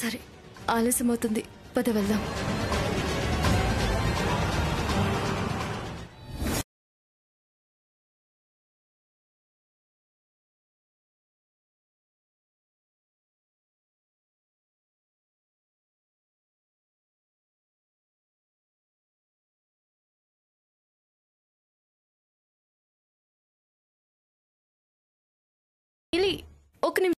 సరే ఆలస్యం అవుతుంది పద వెళ్దాం నీలి, ఒక నిమిషం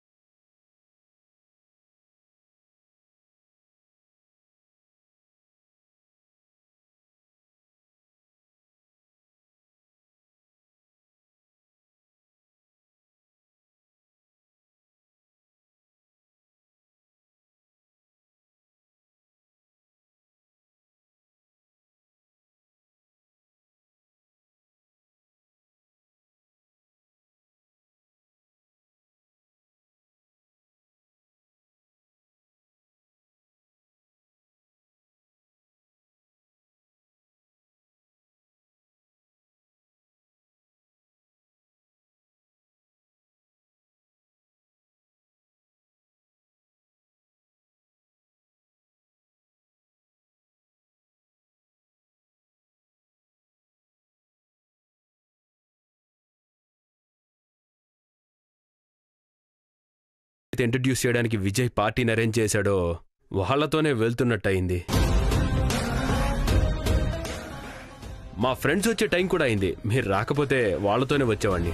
ఇంట్రడ్యూస్ చేయడానికి విజయ్ పార్టీని అరేంజ్ చేశాడో వాళ్ళతోనే వెళ్తున్నట్టయింది మా ఫ్రెండ్స్ వచ్చే టైం కూడా అయింది మీరు రాకపోతే వాళ్ళతోనే వచ్చేవాడిని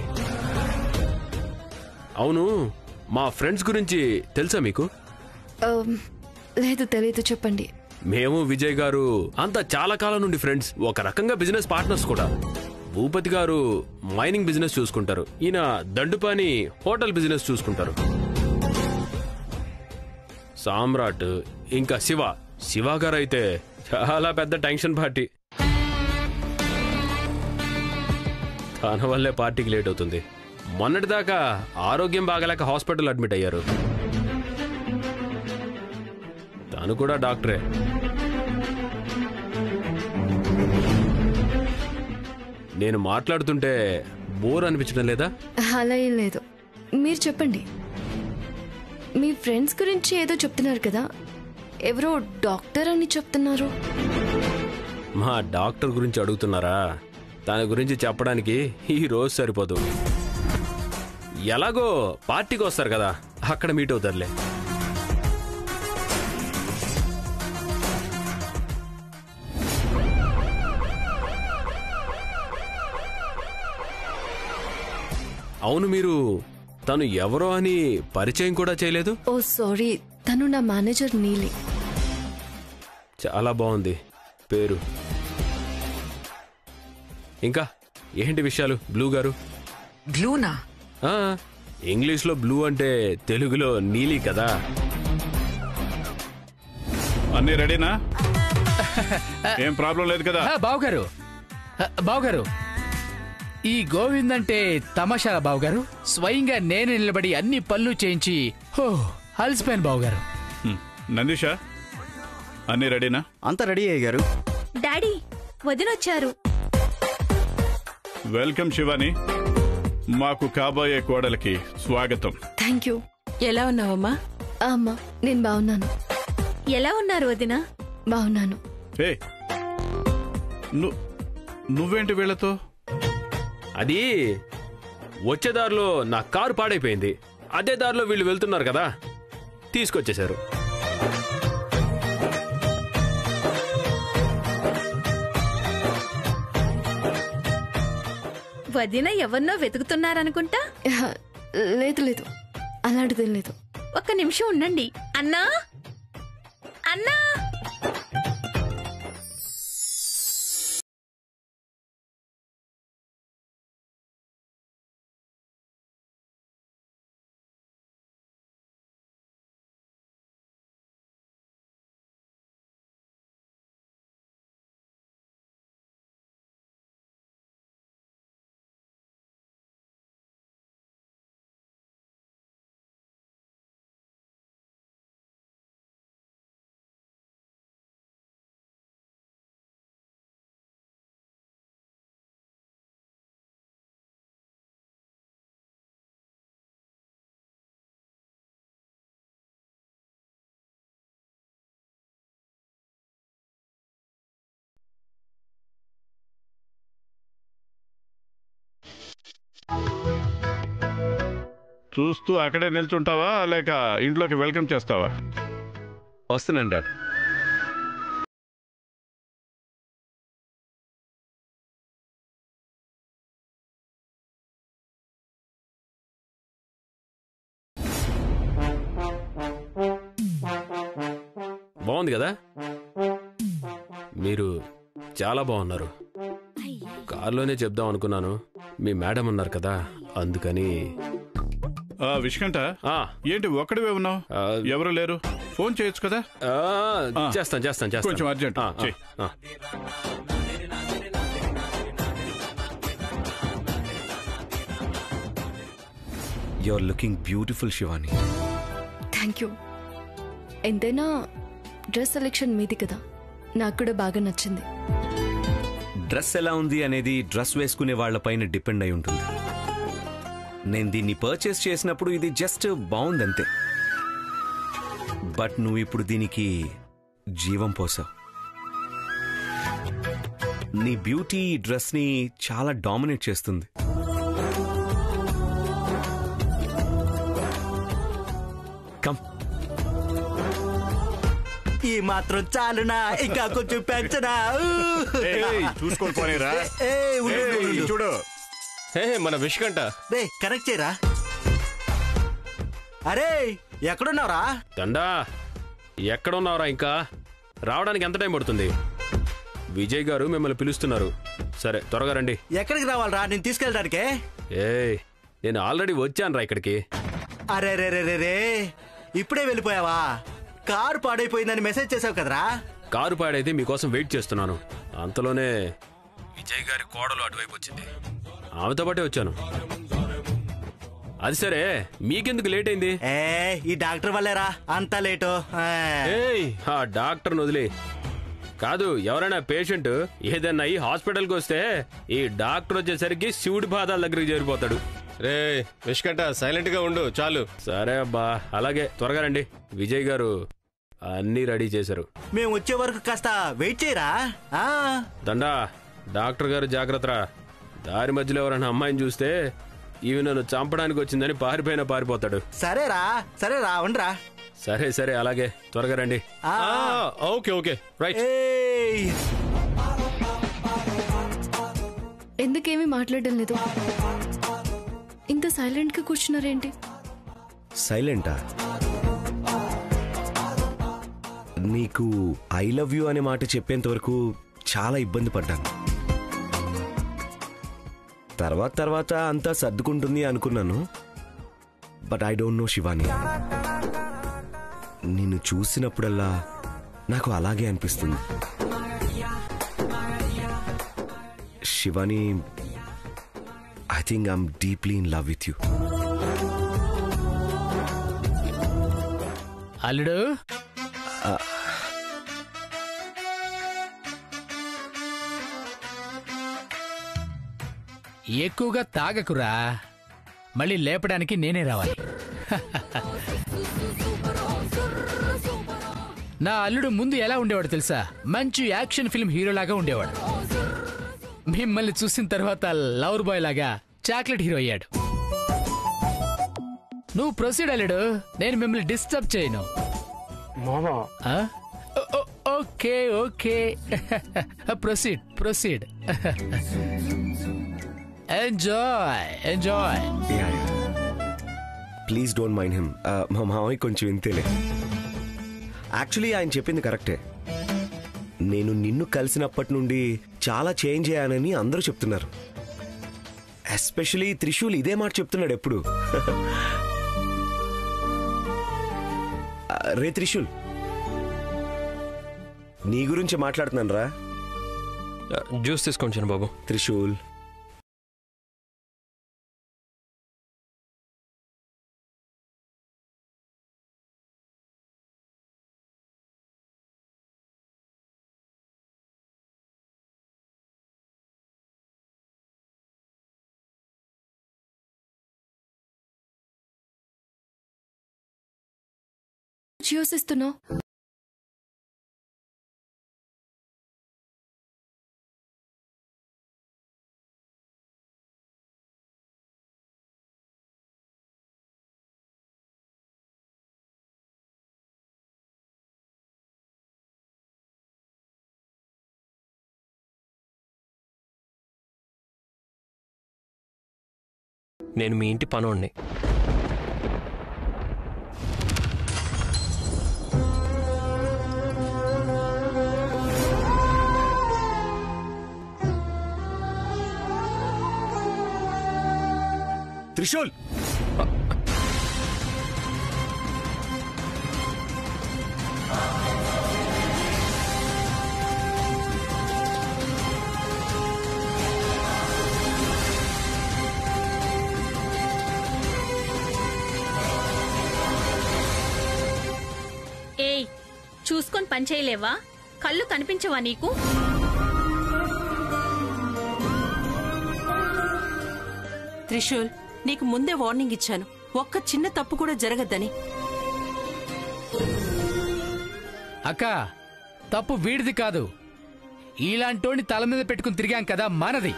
అవును మా ఫ్రెండ్స్ గురించి తెలుసా మీకు ఆమ్, లేదు తెలియదు చెప్పండి మేము విజయ్ గారు అంతా చాలా కాలం నుండి ఫ్రెండ్స్ ఒక రకంగా బిజినెస్ పార్ట్నర్స్ కూడా భూపతి గారు మైనింగ్ బిజినెస్ చూసుకుంటారు ఈయన దండుపాని హోటల్ బిజినెస్ చూసుకుంటారు సామ్రాట్ ఇంకా శివ శివ గారు అయితే చాలా పెద్ద టెన్షన్ పార్టీ తన వల్లే పార్టీకి లేట్ అవుతుంది మొన్నటిదాకా ఆరోగ్యం బాగలేక హాస్పిటల్ అడ్మిట్ అయ్యారు తను కూడా డాక్టరే నేను మాట్లాడుతుంటే బోర్ అనిపించడం లేదా అలా ఏం లేదు మీరు చెప్పండి మీ ఫ్రెండ్స్ గురించి ఏదో చెప్తున్నారు కదా ఎవరో డాక్టర్ అని చెప్తున్నారు మా డాక్టర్ గురించి అడుగుతున్నారా దాని గురించి చెప్పడానికి ఈ రోజు సరిపోదు ఎలాగో పార్టీకి వస్తారు కదా అక్కడ మీట్ అవుతారులే అవును మీరు తను ఎవరో అని పరిచయం కూడా చేయలేదు ఓ సారీ తను నా మేనేజర్ నీలి చాలా బాగుంది పేరు ఇంకా ఏంటి విషయాలు బ్లూ గారు బ్లూనా ఆ, ఇంగ్లీష్లో బ్లూ అంటే తెలుగులో నీలి కదా అన్ని రెడీనా ఏం ప్రాబ్లం లేదు కదా ఆ, బావగారు ఆ, బావగారు ఈ గోవింద్ అంటే తమాషా బావగారు స్వయంగా నేనే నిలబడి అన్ని పనులు చేయించి హో అలసిపోయాను బావగారు హ్మ్. నందిష అన్ని రెడీనా అంతా రెడీ అయ్యారు డాడీ వదినొచ్చారు వెల్కమ్ శివాని మాకు కాబోయే కోడలికి స్వాగతం థ్యాంక్ యూ ఎలా ఉన్నావమ్మా ఆ, అమ్మా నేను బాగున్నాను ఎలా ఉన్నారు వదిన బాగున్నాను ఏ ను- నువ్వేంటి వీళ్ళతో అది వచ్చే దారిలో నా కారు పాడైపోయింది అదే దారిలో వీళ్ళు వెళ్తున్నారు కదా తీసుకొచ్చేశారు వదిన ఎవరినో వెతుకుతున్నారనుకుంటా ఆహా, లేదు లేదు అలాంటిదేం లేదు ఒక్క నిమిషం ఉండండి అన్నా అన్నా చూస్తూ అక్కడే నిల్చుంటావా లేక ఇంట్లోకి వెల్కమ్ చేస్తావా వస్తున్నాను డాడ్ బాగుంది కదా మీరు చాలా బాగున్నారు కారులోనే చెప్దాం అనుకున్నాను మీ మేడం ఉన్నారు కదా అందుకని ఆ, విష్కంట ఆ, ఏంటి ఒక్కడివే ఉన్నావు ఆ, ఎవరు లేరు ఫోన్ చేయొచ్చు కదా ఆ, ఆ. చేస్తాను చేస్తాను చేస్తాను కొంచెం అర్జెంట్. ఆ, ఆ, చెయ్. ఆ. You are looking beautiful Shivani thank you ఎంతైనా డ్రెస్ సెలెక్షన్ మీది కదా నాకు కూడా బాగా నచ్చింది డ్రెస్ ఎలా ఉంది అనేది డ్రెస్ వేసుకునే వాళ్ళపైన డిపెండ్ అయి ఉంటుంది నేను దీన్ని పర్చేస్ చేసినప్పుడు ఇది జస్ట్ బాగుందంతే బట్ నువ్వు ఇప్పుడు దీనికి జీవం పోసావు నీ బ్యూటీ ఈ డ్రెస్ని చాలా డామినేట్ చేస్తుంది కమ్ ఈ మాత్రం చాలునా ఇంకా కొంచెం పెంచనా ఏయ్, చూసుకొని పోనీరా ఏ ఉండు, ఉండు, ఏయ్, ఉండు. చూడు హే మన విష్కంట రే కనెక్ట్ చేయరా అరే ఎక్కడున్నావురా దండా ఎక్కడున్నావురా ఇంకా రావడానికి ఎంత టైం పడుతుంది విజయ్ గారు మిమ్మల్ని పిలుస్తున్నారు సరే త్వరగా రండి ఎక్కడికి రావాలరా నేను తీసుకెళ్ళడానికే ఏయ్ నేను ఆల్రెడీ వచ్చాను రా ఇక్కడికి అరే రే రే రే రే ఇప్పుడే వెళ్ళిపోయావా కారు పాడైపోయిందని మెసేజ్ చేసావు కదరా కారు పాడైతే మీకోసం వెయిట్ చేస్తున్నాను అంతలోనే విజయ్ గారి కోడలు అటువైపు వచ్చింది ఆమెతో పాటే వచ్చాను అది సరే మీకెందుకు లేట్ అయింది ఏ ఈ డాక్టర్ వల్లేరా అంతా లేటు ఆ. ఏయ్ ఆ డాక్టర్ని వదిలే కాదు ఎవరైనా పేషెంట్ ఏదన్నా అయ్యి హాస్పిటల్కి వస్తే ఈ డాక్టర్ వచ్చేసరికి శివుడి పాదాల దగ్గరికి చేరిపోతాడు రే విష్కంట సైలెంట్ గా ఉండు చాలు సరే అబ్బా అలాగే త్వరగా రండి విజయ్ గారు అన్నీ రెడీ చేశారు మేము వచ్చే వరకు కాస్త వెయిట్ చేయరా ఆ. దండా డాక్టర్ గారు జాగ్రత్తరా దారి మధ్యలో ఎవరైనా అమ్మాయిని చూస్తే ఈమె నన్ను చంపడానికి వచ్చిందని పారిపోయినా పారిపోతాడు సరేరా సరేరా ఉండరా సరే సరే అలాగే త్వరగా రండి ఆ. ఓకే ఓకే రైట్ ఏయ్ ఎందుకేమీ మాట్లాడడం లేదు ఇంత సైలెంట్గా కూర్చున్నారేంటి సైలెంటా నీకు ఐ లవ్ యూ అనే మాట చెప్పేంత వరకు చాలా ఇబ్బంది పడ్డాను తర్వాత తర్వాత అంతా సర్దుకుంటుంది అనుకున్నాను but I don't know Shivani నిన్ను చూసినప్పుడల్లా నాకు అలాగే అనిపిస్తుంది Shivani I think I'm deeply in love with you అల్లుడు ఎక్కువగా తాగకురా మళ్ళీ లేపడానికి నేనే రావాలి నా అల్లుడు ముందు ఎలా ఉండేవాడు తెలుసా మంచి యాక్షన్ ఫిల్మ్ హీరోలాగా ఉండేవాడు మిమ్మల్ని చూసిన తర్వాత లవర్ బాయ్ లాగా చాక్లెట్ హీరో అయ్యాడు నువ్వు ప్రొసీడ్ అల్లుడు నేను మిమ్మల్ని డిస్టర్బ్ చేయను ఆ? ఓ- ఓ- okay okay proceed proceed enjoy enjoy please don't mind him మా మామయ్య కొంచెం ఇంతేలే యాక్చువల్లీ ఆయన చెప్పింది కరెక్టే నేను నిన్ను కలిసినప్పటి నుండి చాలా చేంజ్ అయ్యానని అందరూ చెప్తున్నారు ఎస్పెషలీ త్రిశూల్ ఇదే మాట చెప్తున్నాడు ఎప్పుడు ఆ, రే త్రిశూల్ నీ గురించి మాట్లాడుతున్నాను రా జ్యూస్ తీసుకొని బాబు త్రిశూల్ యోసిస్తున్నావు నేను మీ ఇంటి పనోడిని త్రిశూల్ ఏయ్ చూసుకొని పని చేయలేవా కళ్ళు కనిపించవా నీకు త్రిశూల్ నీకు ముందే వార్నింగ్ ఇచ్చాను ఒక్క చిన్న తప్పు కూడా జరగద్దని అక్క తప్పు వీడిది కాదు ఇలాంటోని తల మీద పెట్టుకుని తిరిగాం కదా మనది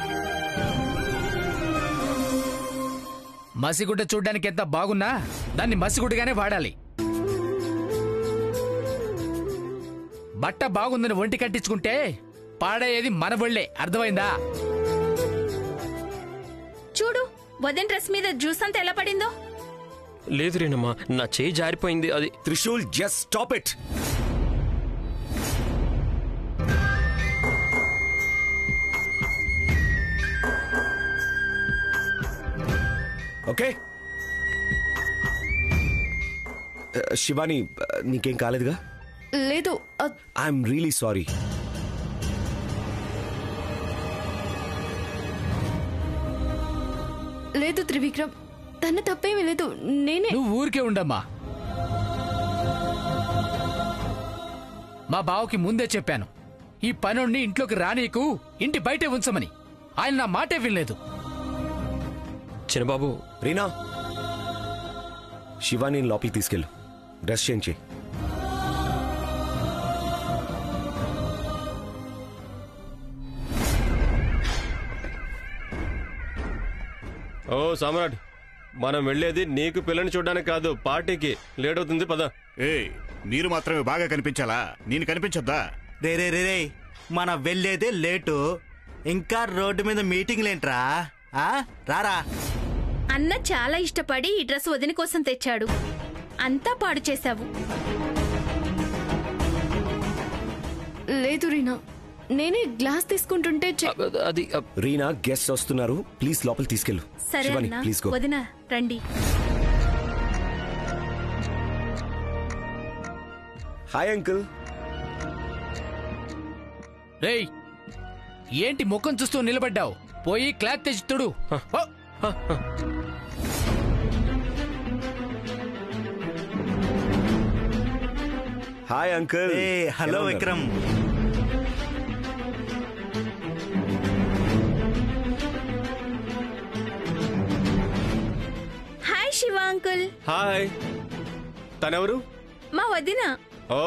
మసిగుడ్డ చూడ్డానికి ఎంత బాగున్నా దాన్ని మసిగుడ్డగానే వాడాలి బట్ట బాగుందని ఒంటి కట్టించుకుంటే పాడేది మన బొళ్ళే అర్థమైందా చూడు వదిన డ్రెస్ మీద జ్యూస్ అంతా ఎలా పడిందో లేదు రేణమ్మా నా చేయి జారిపోయింది అది Trishul just stop it okay Shivani uh, నీకేం కాలేదుగా లేదు అ, ఐఎమ్ రియలీ సారీ లేదు త్రివిక్రమ్ తన తప్పేమీ లేదు నేనే నువ్వు ఊరికే ఉండమ్మా మా బావకి ముందే చెప్పాను ఈ పనుణ్ణి ఇంట్లోకి రానీకు ఇంటి బయటే ఉంచమని ఆయన నా మాటే వినలేదు చిన్నబాబు రీనా శివాని లోపలికి తీసుకెళ్ళు డ్రెస్ చేంజ్ చేయి ఓ సామ్రాట్ మనం వెళ్ళేది నీకు పిల్లని చూడడానికి కాదు పార్టీకి లేట్ అవుతుంది పద ఏయ్ మీరు మాత్రమే బాగా కనిపించాలా నేను కనిపించొద్దా రే రే రే రే మన వెళ్ళేదే లేటు ఇంకా రోడ్డు మీద మీటింగ్లేంట్రా ఆ? రారా అన్న చాలా ఇష్టపడి ఈ డ్రెస్ వదిన కోసం తెచ్చాడు అంతా పాడు చేశావు లేదు రీనా నేనే గ్లాస్ తీసుకుంటుంటే చె- అ- అది అ, రీనా గెస్ట్ వస్తున్నారు ప్లీజ్ లోపలికి తీసుకెళ్ళు సరే శివాని అన్న ప్లీజ్ గో వదిన రండి హాయ్ అంకుల్ రేయ్ ఏంటి ముఖం చూస్తూ నిలబడ్డావు పోయి క్లాత్ తెచ్చి తుడు ఓ! హాయ్ అంకుల్ ఏ hello Vikram hi Shiva uncle hi తనెవరు మా వదిన ఓ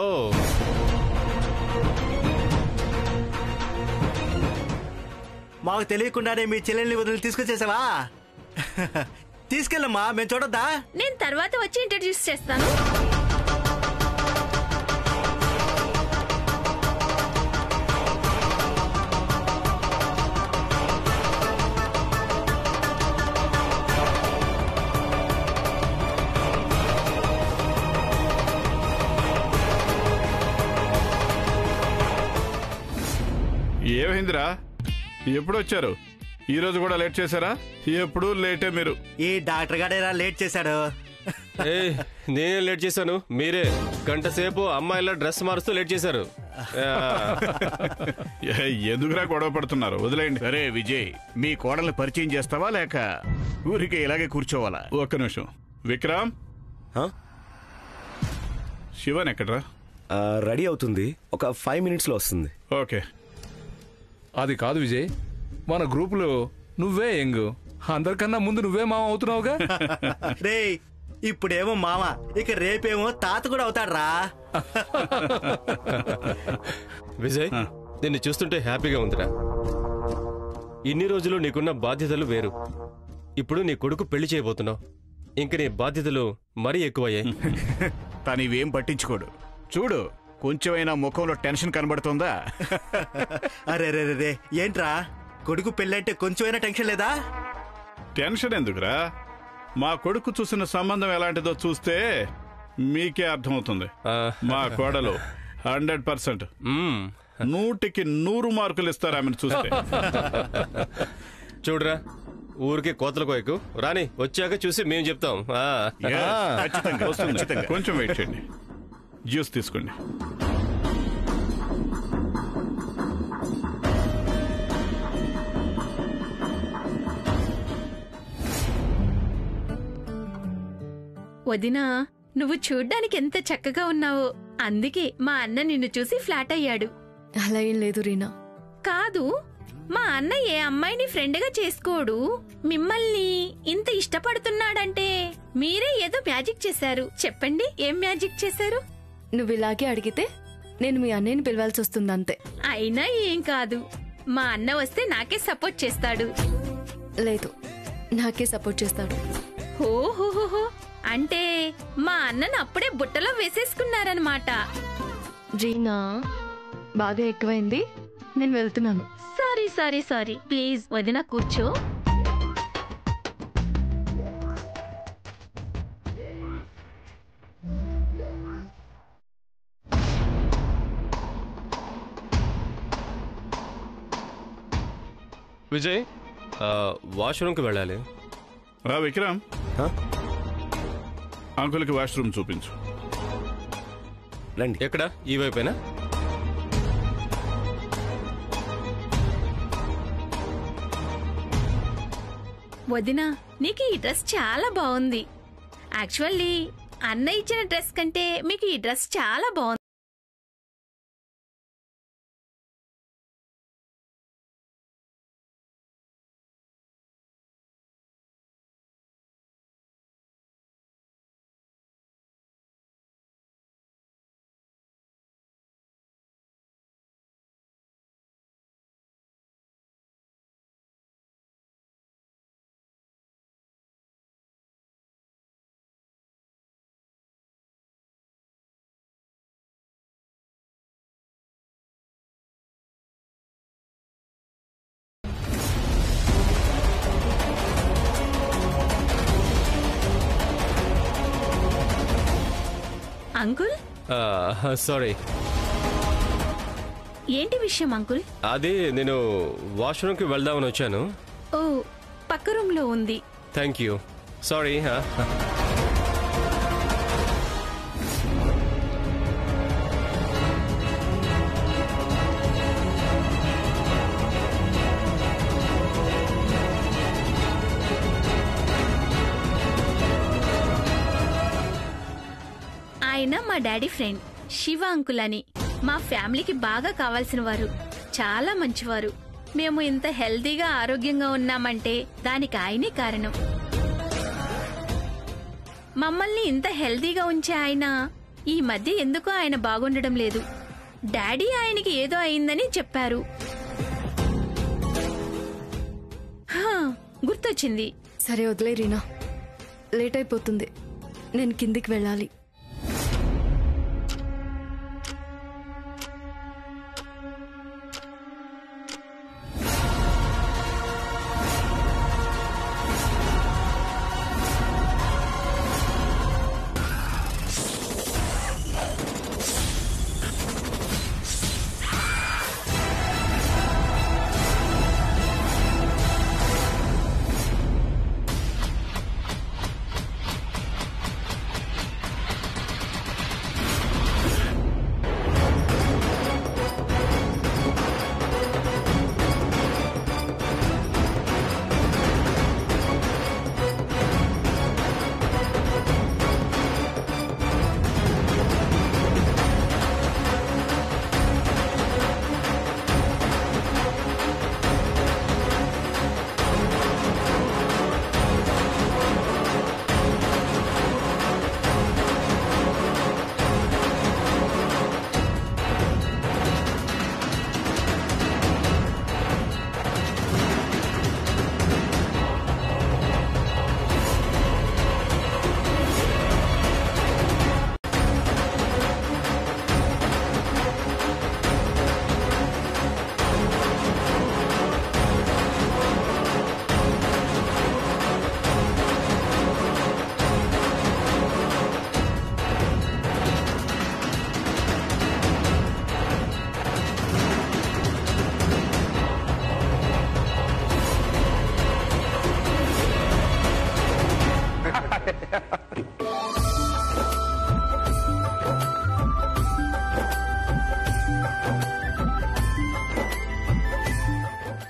మాకు తెలియకుండానే మీ చెల్లెల్ని వదిలి తీసుకొచ్చేసావా తీసుకెళ్ళమ్మా మేము చూడొద్దా నేను తర్వాత వచ్చి ఇంట్రడ్యూస్ చేస్తాను ఏమైందిరా ఎప్పుడు వచ్చారు ఈ రోజు కూడా లేట్ చేశారా ఎప్పుడు లేటే మీరు ఈ డాక్టర్ గాడేరా లేట్ చేశాడు ఏ నేనే లేట్ చేశాను మీరే గంట సేపు అమ్మాయిల డ్రెస్ మారుస్తూ లేట్ చేశారు ఆ, ఏ, ఎందుకురా గొడవ పడుతున్నారు వదిలేయండి సరే విజయ్ మీ కోడల్ని పరిచయం చేస్తావా లేక ఊరికే ఇలాగే కూర్చోవాలా ఒక్క నిమిషం విక్రమ్ శివన్ ఎక్కడ్రా రెడీ అవుతుంది ఒక ఫైవ్ మినిట్స్ లో వస్తుంది ఓకే అది కాదు విజయ్ మన గ్రూపులో నువ్వే యంగ్ అందరికన్నా ముందు నువ్వే మామ అవుతున్నావుగా రే ఇప్పుడేమో మామ ఇక రేపేమో తాత కూడా అవుతాడ్రా విజయ్ నిన్ను చూస్తుంటే హ్యాపీగా ఉందిరా ఇన్ని రోజులు నీకున్న బాధ్యతలు వేరు ఇప్పుడు నీ కొడుకు పెళ్లి చేయబోతున్నావు ఇంక నీ బాధ్యతలు మరీ ఎక్కువయ్యాయి తను ఇవేం పట్టించుకోడు చూడు కొంచెమైనా ముఖంలో టెన్షన్ కనబడుతుందా అరే రే రే రే ఏంట్రా కొడుకు పెళ్ళంటే కొంచెమైనా టెన్షన్ లేదా టెన్షన్ ఎందుకురా మా కొడుకు చూసిన సంబంధం ఎలాంటిదో చూస్తే మీకే అర్థమవుతుంది మా కోడలు హండ్రెడ్ పర్సెంట్ నూటికి నూరు మార్కులు ఇస్తారు ఆమెను చూస్తే చూడరా ఊరికే కోతల కోయకు రాని వచ్చాక చూసి మేము చెప్తాం ఆ. Yes, ఖచ్చితంగా వస్తుంది. కొంచెం వెయిట్ చేయండి జ్యూస్ తీసుకోండి వదినా నువ్వు చూడ్డానికి ఎంత చక్కగా ఉన్నావో అందుకే మా అన్న నిన్ను చూసి ఫ్లాట్ అయ్యాడు అలా ఏం లేదు రీనా కాదు మా అన్న ఏ అమ్మాయిని ఫ్రెండ్గా చేసుకోడు మిమ్మల్ని ఇంత ఇష్టపడుతున్నాడంటే మీరే ఏదో మ్యాజిక్ చేశారు చెప్పండి ఏం మ్యాజిక్ చేశారు నువ్వు ఇలాగే అడిగితే నేను మీ అన్నయ్యని పిలవాల్సి వస్తుంది అంతే అయినా ఏం కాదు మా అన్న వస్తే నాకే సపోర్ట్ చేస్తాడు లేదు నాకే సపోర్ట్ చేస్తాడు ఓహోహోహో అంటే మా అన్నను అప్పుడే బుట్టలో వేసేసుకున్నారనమాట రీనా బాగా ఎక్కువైంది నేను వెళ్తున్నాను సారీ సారీ సారీ ప్లీజ్ వదిన కూర్చో విజయ్ ఆ, వాష్రూమ్కి వెళ్ళాలి రా విక్రమ్ అంకుల్కి వాష్రూమ్ చూపించు రండి ఎక్కడ ఈ వైపేనా వదిన నీకు ఈ డ్రెస్ చాలా బాగుంది యాక్చువల్లీ అన్న ఇచ్చిన డ్రెస్ కంటే మీకు ఈ డ్రెస్ చాలా బాగుంది అంకుల్ సారీ ఏంటి విషయం అంకుల్ అది నేను వాష్రూమ్కి వెళ్దామని వచ్చాను ఓ పక్క రూమ్ లో ఉంది థ్యాంక్ యూ సారీ ఆయన మా డాడీ ఫ్రెండ్ శివ అంకుల్ అని మా ఫ్యామిలీకి బాగా కావాల్సిన వారు చాలా మంచివారు మేము ఇంత హెల్తీగా ఆరోగ్యంగా ఉన్నామంటే దానికి ఆయనే కారణం మమ్మల్ని ఇంత హెల్తీగా ఉంచే ఆయన ఈ మధ్య ఎందుకో ఆయన బాగుండడం లేదు డాడీ ఆయనకి ఏదో అయిందని చెప్పారు హా, గుర్తొచ్చింది సరే వదిలే రీనా లేట్ అయిపోతుంది నేను కిందికి వెళ్ళాలి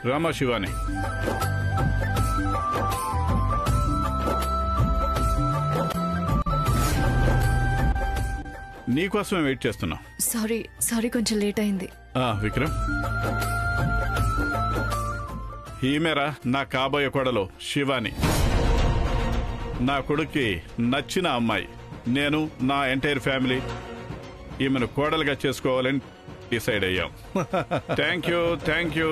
రామా శివాని నీకోసమే వెయిట్ చేస్తున్నా సారీ సారీ కొంచెం లేట్ అయింది ఆ, విక్రమ్ ఈమెరా నా కాబోయే కొడలో శివాని నా కొడుక్కి నచ్చిన అమ్మాయి నేను నా ఎంటైర్ ఫ్యామిలీ ఈమెను కోడలుగా చేసుకోవాలని డిసైడ్ అయ్యాం థ్యాంక్ యూ థ్యాంక్ యూ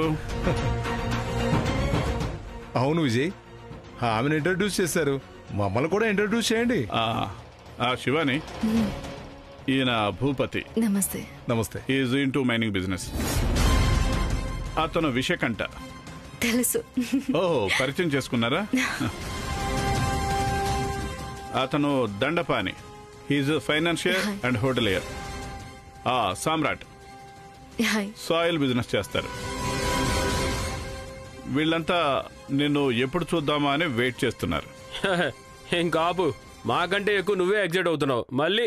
అవును విజయ్ ఆమెను ఇంట్రడ్యూస్ చేశారు మమ్మల్ని కూడా ఇంట్రడ్యూస్ చేయండి ఆ, ఆ శివాని ఈయన భూపతి నమస్తే నమస్తే is in to mining business అతను విషకంట తెలుసు ఓహో పరిచయం చేసుకున్నారా అతను Dandapani he's financier and hotelier ఆ సామ్రాట్ హాయ్ సాయిల్ బిజినెస్ చేస్తారు వీళ్ళంతా నిన్ను ఎప్పుడు చూద్దామా అని వెయిట్ చేస్తున్నారు ఇంకా ఆపు మాకంటే ఎక్కువ నువ్వే ఎగ్జైట్ అవుతున్నావు మళ్ళీ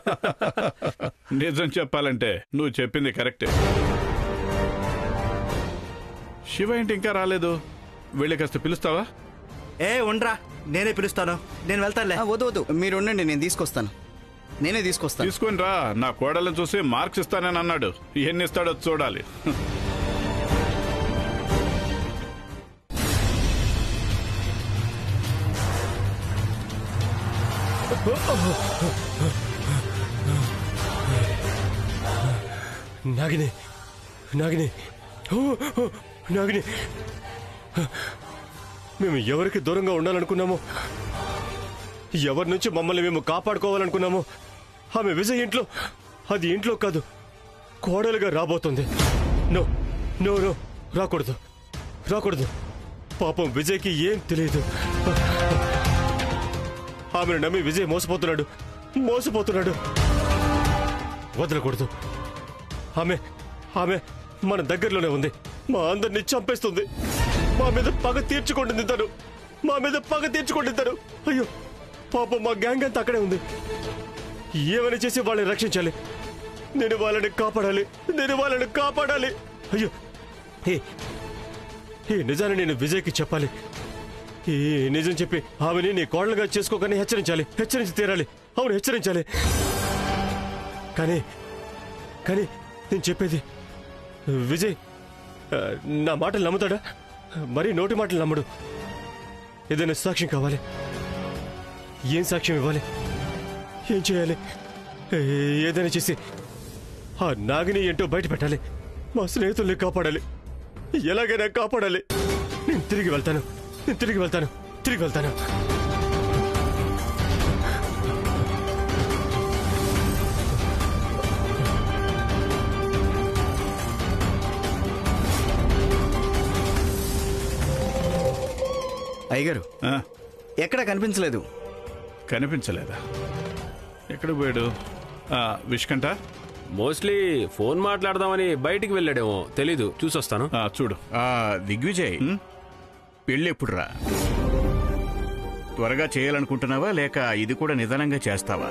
నిజం చెప్పాలంటే నువ్వు చెప్పింది కరెక్టే శివ ఏంటి ఇంకా రాలేదు వెళ్ళి కాస్త పిలుస్తావా ఏ ఉండ్రా నేనే పిలుస్తాను నేను వెళ్తానులే వద్దు వద్దు మీరు ఉండండి నేను తీసుకొస్తాను నేనే తీసుకొస్తాను తీసుకొని రా నా కోడలను చూసి మార్క్స్ ఇస్తానని అన్నాడు ఎన్ని ఇస్తాడో చూడాలి నాగిని నాగిని ఓ, ఓ, నాగిని మేము ఎవరికి దూరంగా ఉండాలనుకున్నామో ఎవరి నుంచి మమ్మల్ని మేము కాపాడుకోవాలనుకున్నామో ఆమె విజయ్ ఇంట్లో అది ఇంట్లో కాదు కోడలుగా రాబోతుంది నో నో నో రాకూడదు రాకూడదు పాపం విజయ్కి ఏం తెలియదు ఆమెను నమ్మి విజయ్ మోసపోతున్నాడు మోసపోతున్నాడు వదలకూడదు ఆమె ఆమె మన దగ్గరలోనే ఉంది మా అందరిని చంపేస్తుంది మా మీద పగ తీర్చుకుంటుంది తను మా మీద పగ తీర్చుకుంటుంది తను అయ్యో పాపం మా గ్యాంగ్ అంతా అక్కడే ఉంది ఏమైనా చేసి వాళ్ళని రక్షించాలి నేను వాళ్ళని కాపాడాలి నేను వాళ్ళని కాపాడాలి అయ్యో ఏ ఈ నిజాన్ని నేను విజయ్కి చెప్పాలి ఈ నిజం చెప్పి ఆమెని నీ కోడలుగా చేసుకోకని హెచ్చరించాలి హెచ్చరించి తీరాలి అవును హెచ్చరించాలి కానీ కానీ నేను చెప్పేది విజయ్ ఆ, నా మాటలు నమ్ముతాడా మరీ నోటి మాటలు నమ్మడు ఏదైనా సాక్ష్యం కావాలి ఏం సాక్ష్యం ఇవ్వాలి ఏం చేయాలి ఏ- ఏదైనా చేసి ఆ నాగిని ఏంటో బయట పెట్టాలి మా స్నేహితుల్ని కాపాడాలి ఎలాగైనా కాపాడాలి నేను తిరిగి వెళ్తాను నేను తిరిగి వెళ్తాను తిరిగి వెళ్తాను అయ్యగారు ఆ, ఎక్కడ కనిపించలేదు కనిపించలేదా ఎక్కడ పోయాడు ఆ, విష్కంట మోస్ట్లీ ఫోన్ మాట్లాడదామని బయటికి వెళ్ళాడేమో తెలీదు చూసొస్తాను ఆ, చూడు ఆ దిగ్విజయ్ పెళ్ళి ఎప్పుడురా త్వరగా చేయాలనుకుంటున్నావా లేక ఇది కూడా నిదానంగా చేస్తావా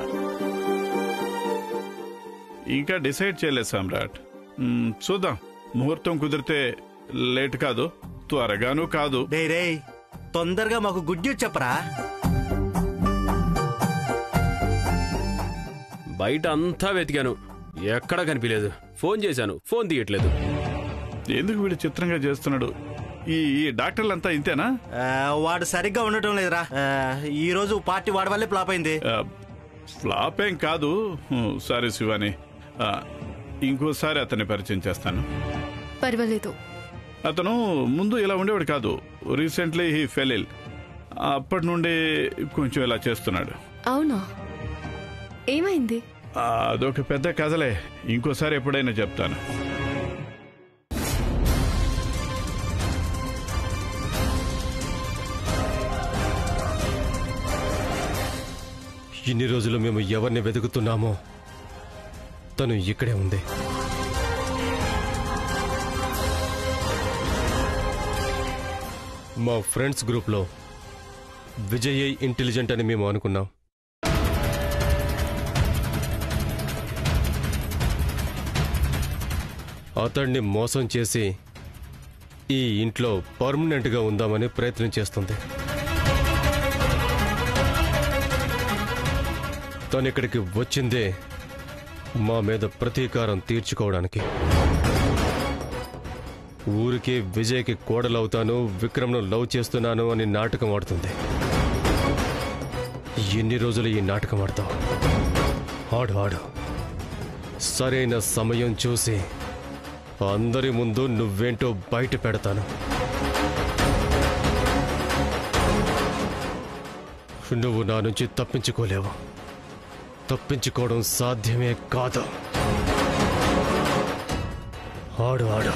ఇంకా డిసైడ్ చేయలేదు సామ్రాట్ మ్, చూద్దాం ముహూర్తం కుదిరితే లేట్ కాదు త్వరగాను కాదు డే రే తొందరగా మాకు గుడ్ న్యూస్ చెప్పరా బయట అంతా వెతికాను ఎక్కడా కనిపించలేదు ఫోన్ చేశాను ఫోన్ తీయట్లేదు ఎందుకు వీడు చిత్రంగా చేస్తున్నాడు ఈ ఈ డాక్టర్లంతా ఇంతేనా ఆ, వాడు సరిగ్గా ఉండటం లేదురా ఆ, ఈ రోజు పార్టీ వాడి వల్లే ఫ్లాప్ అయింది ఆ, ఫ్లాప్ ఏం కాదు హ్మ్, సారీ శివాని ఆ, ఇంకోసారి అతన్ని పరిచయం చేస్తాను పర్వాలేదు అతను ముందు ఇలా ఉండేవాడు కాదు రీసెంట్లీ హీ ఫెలిల్ అప్పటి నుండి కొంచెం ఇలా చేస్తున్నాడు అవునా ఏమైంది ఆ, అదొక పెద్ద కథలే ఇంకోసారి ఎప్పుడైనా చెప్తాను ఇన్ని రోజులు మేము ఎవరిని వెతుకుతున్నామో తను ఇక్కడే ఉంది మా ఫ్రెండ్స్ గ్రూప్లో విజయ్ ఇంటెలిజెంట్ అని మేము అనుకున్నాం అతన్ని మోసం చేసి ఈ ఇంట్లో పర్మనెంట్గా ఉందామని ప్రయత్నం చేస్తుంది తను ఇక్కడికి వచ్చిందే మా మీద ప్రతీకారం తీర్చుకోవడానికి ఊరికే విజయ్కి కోడలవుతాను విక్రమ్ను లవ్ చేస్తున్నాను అని నాటకం ఆడుతుంది ఎన్ని రోజులు ఈ నాటకం ఆడతావు ఆడు ఆడు సరైన సమయం చూసి అందరి ముందు నువ్వేంటో బయట పెడతాను నువ్వు నా నుంచి తప్పించుకోలేవు తప్పించుకోవడం సాధ్యమే కాదు ఆడు ఆడు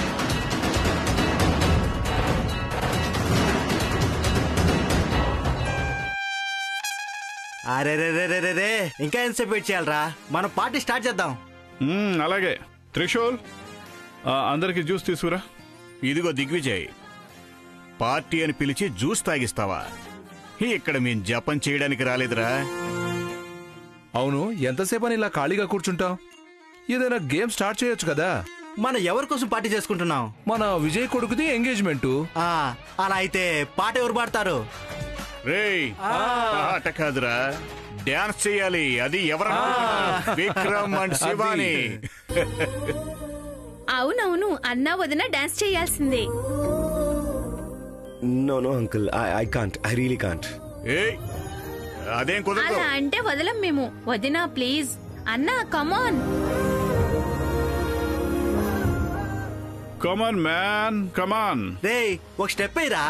అరే రే రే రే రే రే ఇంకా ఎంతసేపు వెయిట్ చేయాలరా మనం పార్టీ స్టార్ట్ చేద్దాం మ్మ్, అలాగే త్రిశూల్ ఆ, అందరికి జ్యూస్ తీసుకురా ఇదిగో దిగ్విజయ్ పార్టీ అని పిలిచి జ్యూస్ తాగిస్తావా ఇక్కడ మేం జపం చేయడానికి రాలేదురా అవును ఎంతసేపు అని ఇలా ఖాళీగా కూర్చుంటాం ఏదైనా గేమ్ స్టార్ట్ చేయొచ్చు కదా మనం ఎవరి కోసం పార్టీ చేసుకుంటున్నాం మన విజయ్ కొడుకుది ఎంగేజ్మెంట్ ఆ, అలా అయితే పాట ఎవరు పాడతారు రేయ్ పాట కాదురా డాన్స్ చేయాలి అది ఎవరు విక్రమ్ అండ్ శివాని అవునవును అన్నా వదిన డాన్స్ చేయాల్సిందే no no uncle I I can't I really can't ఏయ్ అదేం కుదరదు అలా అంటే వదలం మేము వదినా ప్లీజ్ అన్నా కమాన్ కమాన్ మ్యాన్ కమాన్ రే ఒక స్టెప్ అయ్యరా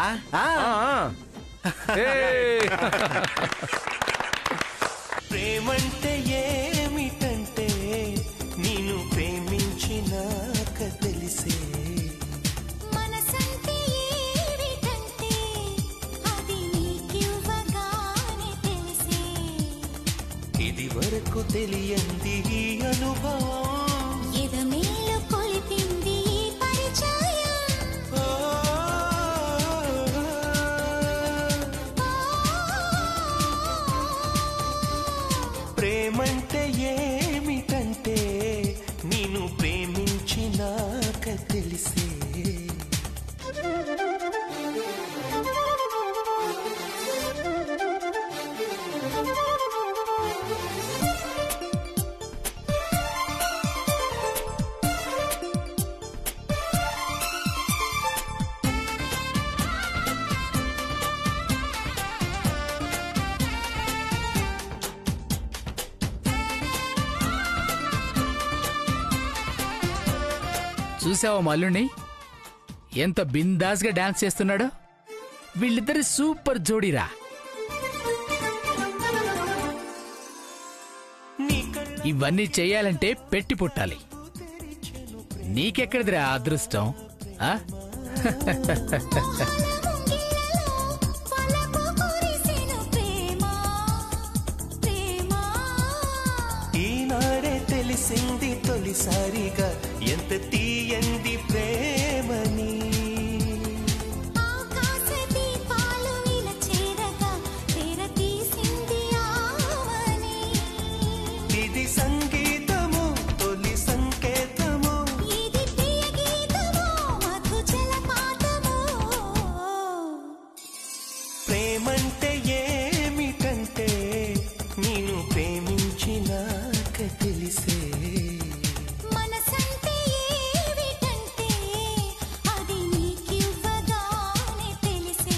ప్రేమంటే ఏమిటంటే నేను ప్రేమించినాక తెలిసే మనసంటే ఏమిటంటే అది నీకివ్వగానే తెలిసే ఇది వరకు తెలియంది ఈ అనుభవం ఎదమేలు కొలిపింది ఈ పరిచయం ప్రేమంటే ఏమిటంటే నేను ప్రేమించినాక తెలిసే చూసావా మల్లుని ఎంత బిందాస్గా డాన్స్ చేస్తున్నాడో వీళ్ళిద్దరి సూపర్ జోడీరా ఇవన్నీ చేయాలంటే పెట్టి పుట్టాలి నీకెక్కడిదిరా ఆ అదృష్టం ఆ? ఈనాడే తెలిసింది తొలిసారిగా ఎంత తీయంది ప్రేమని ఆకాశ దీపాలు ఇలా చేరగా తెర తీసింది ఆవని ఇది సంగీతము తొలి సంకేతము ఇది ప్రియ గీతమో మధు జలపాతమో ప్రేమంటే ఏమిటంటే నేను ప్రేమించినాక తెలిసే మనసంటే ఏమిటంటే అది నీకివ్వగానే తెలిసే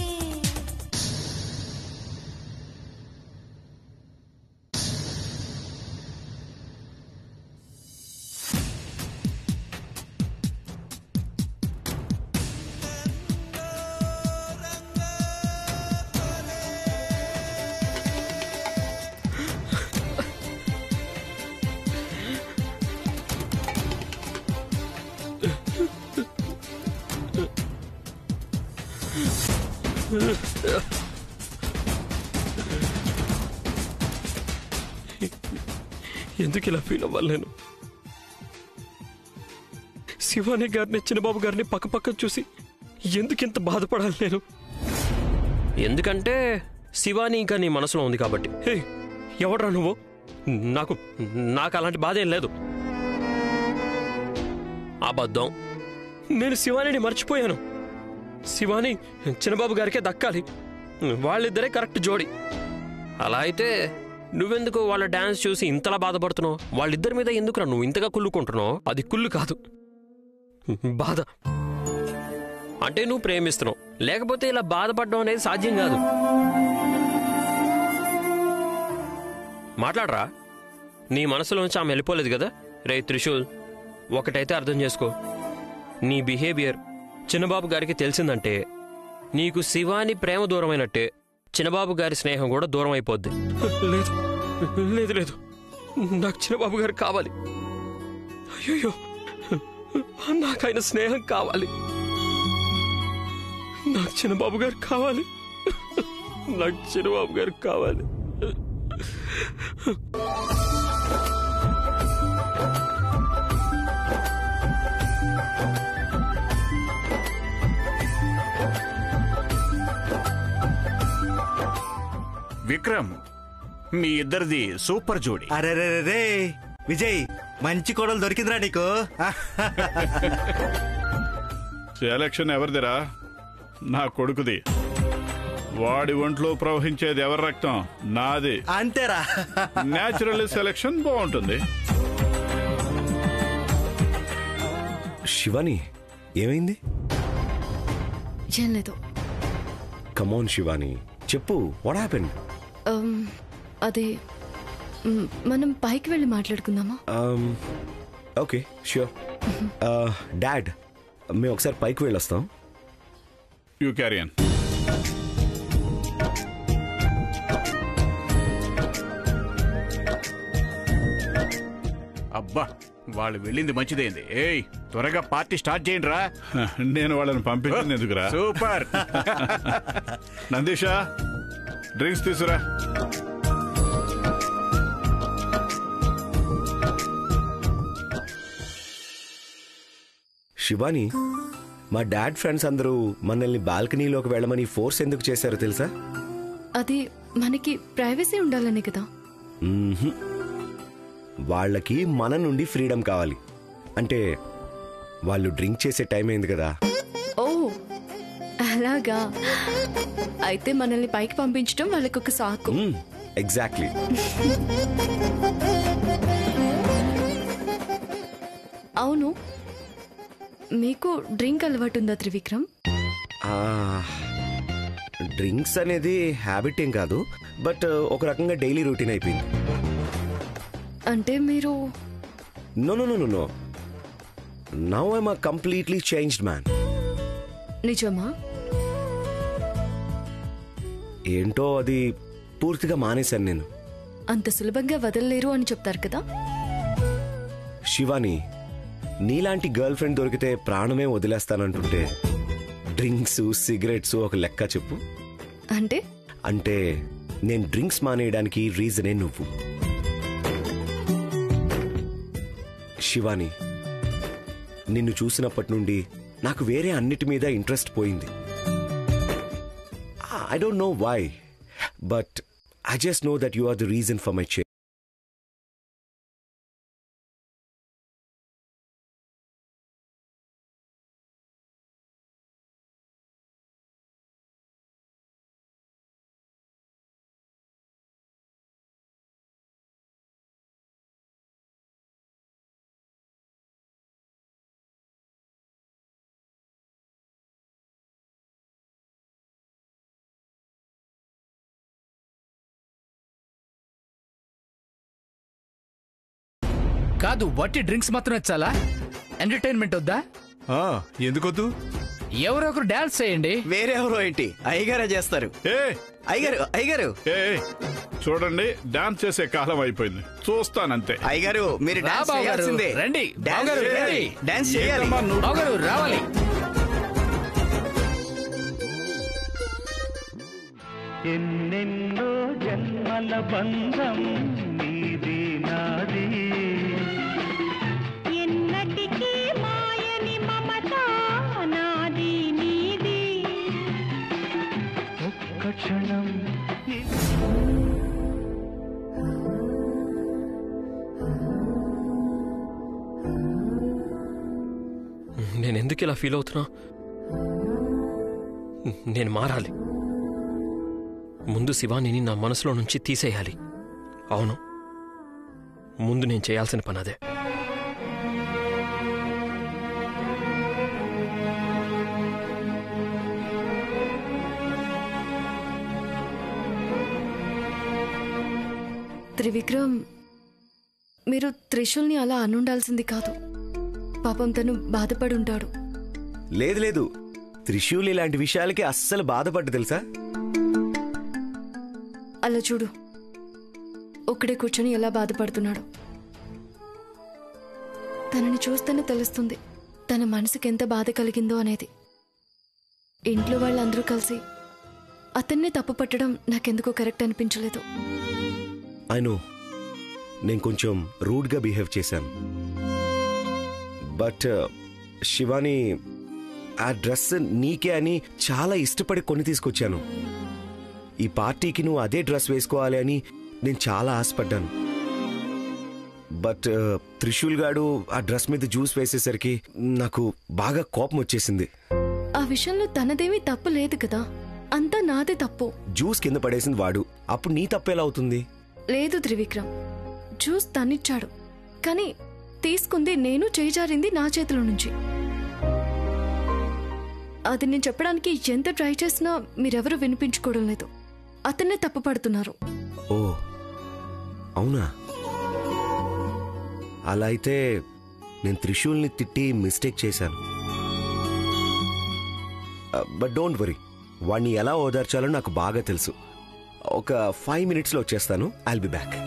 ఎందుకు ఇలా ఫీల్ అవ్వాలి నేను శివాని గారిని చిన్నబాబు గారిని పక్క పక్క చూసి ఎందుకు ఇంత బాధపడాలి నేను ఎందుకంటే శివాని ఇంకా నీ మనసులో ఉంది కాబట్టి హే ఎవడ్రా నువ్వు నాకు నాకు అలాంటి బాధ ఏం లేదు అబద్ధం నేను శివానిని మర్చిపోయాను శివాని చిన్నబాబు గారికే దక్కాలి వాళ్ళిద్దరే కరెక్ట్ జోడి అలా అయితే నువ్వెందుకు వాళ్ళ డాన్స్ చూసి ఇంతలా బాధపడుతున్నావు వాళ్ళిద్దరి మీద ఎందుకురా నువ్వు ఇంతగా కుళ్ళుకుంటున్నావు అది కుళ్ళు కాదు బాధ అంటే నువ్వు ప్రేమిస్తున్నావు లేకపోతే ఇలా బాధపడడం అనేది సాధ్యం కాదు మాట్లాడరా నీ మనసులోంచి ఆమె వెళ్ళిపోలేదు కదా రే త్రిశూల్ ఒకటైతే అర్థం చేసుకో నీ బిహేవియర్ చిన్నబాబు గారికి తెలిసిందంటే నీకు శివాని ప్రేమ దూరమైనట్టే చిన్నబాబు గారి స్నేహం కూడా దూరం అయిపోద్ది లేదు లేదు లేదు నాకు చిన్నబాబు గారు కావాలి అయ్యో నాకు ఆయన స్నేహం కావాలి నాకు చిన్నబాబు గారు కావాలి నాకు చిన్నబాబు గారు కావాలి విక్రమ్ మీ ఇద్దరిది సూపర్ జోడి అరే రే రే రే విజయ్ మంచి కోడలు దొరికిందిరా నీకు సెలక్షన్ ఎవరిదిరా నా కొడుకుది వాడి ఒంట్లో ప్రవహించేది ఎవరి రక్తం నాది అంతేరా న్యాచురల్ సెలక్షన్ బాగుంటుంది శివాని ఏమైంది ఏం లేదు కమోన్ శివాని చెప్పు వాట్ హ్యాపెన్ Um, అది మ్, మనం పైకి వెళ్ళి మాట్లాడుకుందామా ఓకే ష్యూర్ డాడ్ మేము ఒకసారి పైకి వెళ్ళొస్తాం యూ క్యారియన్ అబ్బా వాళ్ళు వెళ్ళింది మంచిదైంది ఏయ్ త్వరగా పార్టీ స్టార్ట్ చేయండి రా నేను వాళ్ళని పంపించింది ఎందుకురా సూపర్ నందీషా డ్రింక్స్ తీసురా శివాని మా డాడ్ ఫ్రెండ్స్ అందరూ మనల్ని బాల్కనీలోకి వెళ్ళమని ఫోర్స్ ఎందుకు చేశారో తెలుసా అది మనకి ప్రైవసీ ఉండాలనే కదా మ్మ్హ్మ్. వాళ్ళకి మన నుండి ఫ్రీడమ్ కావాలి అంటే వాళ్ళు డ్రింక్ చేసే టైం అయింది కదా ఓ అలాగా అయితే మనల్ని పైకి పంపించడం వాళ్ళకి ఒక సాకు ఎగ్జాక్ట్లీ అవును మీకు డ్రింక్ అలవాటు ఉందా త్రివిక్రమ్ డ్రింక్స్ అనేది హ్యాబిట్ ఏం కాదు బట్ ఒక రకంగా డైలీ రొటీన్ అయిపోయింది అంటే మీరు no no no no no now I'm uh completely changed man నిజమా ఏంటో అది పూర్తిగా మానేశాను నేను అంత సులభంగా వదలలేరు అని చెప్తారు కదా శివాని నీలాంటి గర్ల్ ఫ్రెండ్ దొరికితే ప్రాణమే వదిలేస్తానంటుంటే డ్రింక్స్ సిగరెట్స్ ఒక లెక్క చెప్పు అంటే అంటే నేను డ్రింక్స్ మానేయడానికి రీజనే నువ్వు శివాని నిన్ను చూసినప్పటి నుండి నాకు వేరే అన్నిటి మీద ఇంట్రెస్ట్ పోయింది I don't know why but I just know that you are the reason for my చే కాదు వట్టి డ్రింక్స్ మాత్రం చాలా ఎంటర్టైన్మెంట్ వద్దా ఎందుకొద్దు ఎవరో ఒకరు డాన్స్ చేయండి వేరే ఎవరో ఏంటి అయ్యగారే చేస్తారు అయ్యగారు అయ్యగారు చూడండి డాన్స్ చేసే కాలం అయిపోయింది చూస్తానంతే అయ్యగారు మీరు రా డాన్స్ బావగారు, చేయాల్సిందే రండి డాన్స్ బావగారు, చేయాలి. రండి. డాన్స్ చేయాలి ఏంటమ్మా నువ్వు? బావగారు రావాలి ఎన్నెన్నో జన్మల బంధం నీది నాది ఎన్నటికీ మాయని మమత నాది నీది ఒక్క క్షణం నేను ఎందుకు ఇలా ఫీల్ అవుతున్నా నేను మారాలి ముందు శివానిని నా మనసులో నుంచి తీసేయాలి అవును ముందు నేను చేయాల్సిన పని అదే త్రివిక్రమ్ మీరు త్రిశూల్ని అలా అనుండాల్సింది కాదు పాపం తను బాధపడి ఉంటాడు లేదు లేదు త్రిశూల్ ఇలాంటి విషయాలకి అస్సలు బాధపడ్డు తెలుసా అలా చూడు ఒక్కడే కూర్చొని ఎలా బాధపడుతున్నాడు తనని చూస్తేనే తెలుస్తుంది తన మనసుకి ఎంత బాధ కలిగిందో అనేది ఇంట్లో వాళ్ళందరూ కలిసి అతన్నే తప్పు పట్టడం నాకెందుకో కరెక్ట్ అనిపించలేదు ఐ నేను కొంచెం రూడ్గా బిహేవ్ చేశాను బట్ శివాని ఆ డ్రెస్ నీకే అని చాలా ఇష్టపడి కొని తీసుకొచ్చాను ఈ పార్టీకి నువ్వు అదే డ్రెస్ వేసుకోవాలి అని నేను చాలా ఆశపడ్డాను బట్ త్రిశూల్ గాడు ఆ డ్రెస్ మీద జ్యూస్ వేసేసరికి నాకు బాగా కోపం వచ్చేసింది ఆ విషయంలో తనదేమీ తప్పు లేదు కదా అంతా నాదే తప్పు జ్యూస్ కింద పడేసింది వాడు అప్పుడు నీ తప్పేలా అవుతుంది లేదు త్రివిక్రమ్ జ్యూస్ తనిచ్చాడు కానీ తీసుకుంది నేను చేజారింది నా చేతిలో నుంచి అది నేను చెప్పడానికి ఎంత ట్రై చేసినా మీరెవరూ వినిపించుకోవడం లేదు అతన్నే తప్పు పడుతున్నారు ఓ అవునా అలా అయితే నేను త్రిశూల్ని తిట్టి మిస్టేక్ చేశాను బట్ డోంట్ వరీ వాడిని ఎలా ఓదార్చాలో నాకు బాగా తెలుసు ఒక ఫైవ్ మినిట్స్లో వచ్చేస్తాను ఐల్ బి బ్యాక్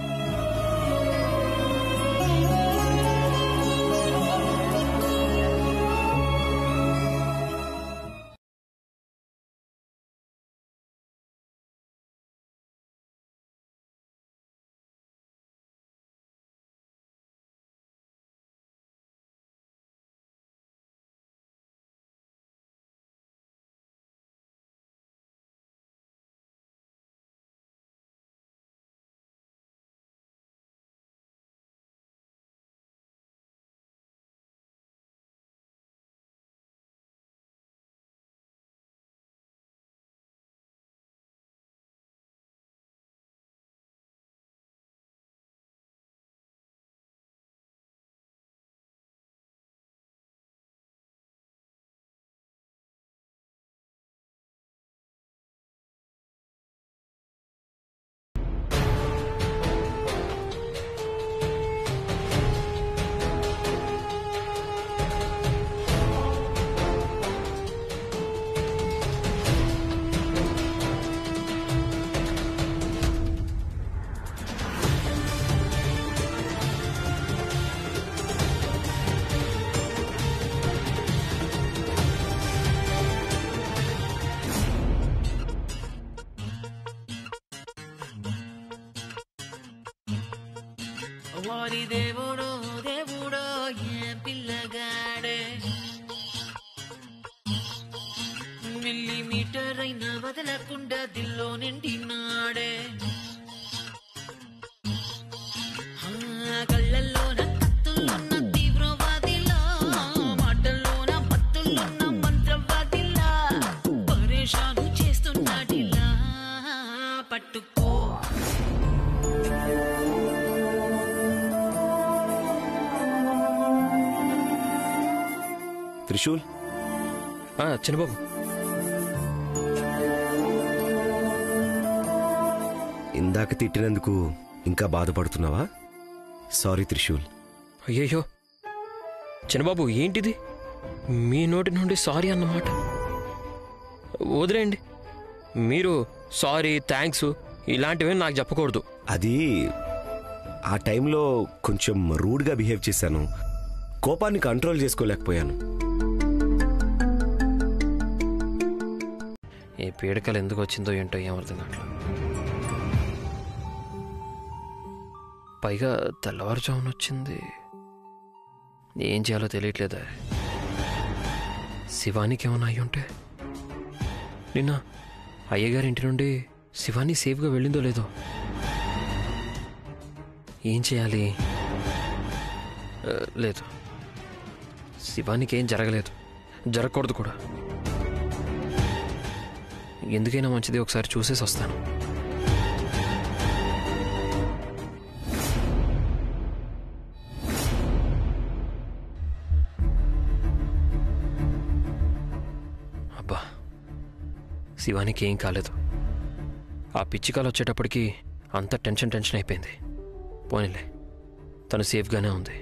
వారి దేవుడో దేవుడో ఏ పిల్లగాడే మిల్లీమీటర్ అయినా వదలకుండా దిల్లో నిండినాడే ఆ, కళ్ళల్లోన కత్తుల్లోన తీవ్రవాదిలా మాటల్లోన పత్తుల్లోన మంత్రవాదిలా పరేషాను చేస్తున్నాడిలా పట్టుకో త్రిశూల్ చిన్నబాబు ఇందాక తిట్టినందుకు ఇంకా బాధపడుతున్నావా సారీ త్రిశూల్ అయ్యయ్యో చిన్నబాబు ఏంటిది మీ నోటి నుండి సారీ అన్నమాట వదిలేయండి మీరు సారీ థ్యాంక్స్ ఇలాంటివి నాకు చెప్పకూడదు అది ఆ టైంలో కొంచెం రూడ్గా బిహేవ్ చేశాను కోపాన్ని కంట్రోల్ చేసుకోలేకపోయాను ఈ పీడకలు ఎందుకు వచ్చిందో ఏంటో ఏమర్థం కావట్లేదు పైగా తెల్లవారుజామున వచ్చింది ఏం చేయాలో తెలియట్లేదా శివానికి ఏమైనా అయి ఉంటే నిన్న అయ్యగారి ఇంటి నుండి శివాని సేఫ్గా వెళ్ళిందో లేదో ఏం చేయాలి ఆ, లేదు శివానికి ఏం జరగలేదు జరగకూడదు కూడా ఎందుకైనా మంచిది ఒకసారి చూసేసి వస్తాను అబ్బా శివానికి ఏం కాలేదు ఆ పిచ్చికాలు వచ్చేటప్పటికి అంత టెన్షన్ టెన్షన్ అయిపోయింది పోనీలే తను సేఫ్గానే ఉంది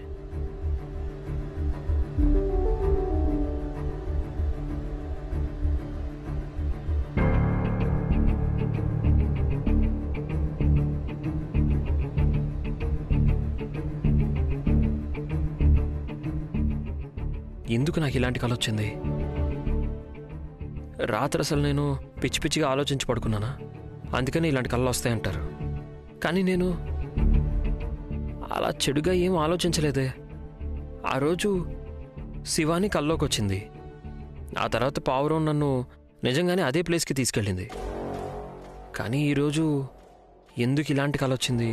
ఎందుకు నాకు ఇలాంటి కళ వచ్చింది రాత్రి అసలు నేను పిచ్చి పిచ్చిగా ఆలోచించి పడుకున్నానా అందుకని ఇలాంటి కళలు వస్తాయంటారు కానీ నేను అలా చెడుగా ఏం ఆలోచించలేదే ఆ రోజు శివాని కల్లోకి వచ్చింది ఆ తర్వాత పావురం నన్ను నిజంగానే అదే ప్లేస్కి తీసుకెళ్ళింది కానీ ఈరోజు ఎందుకు ఇలాంటి కళ వచ్చింది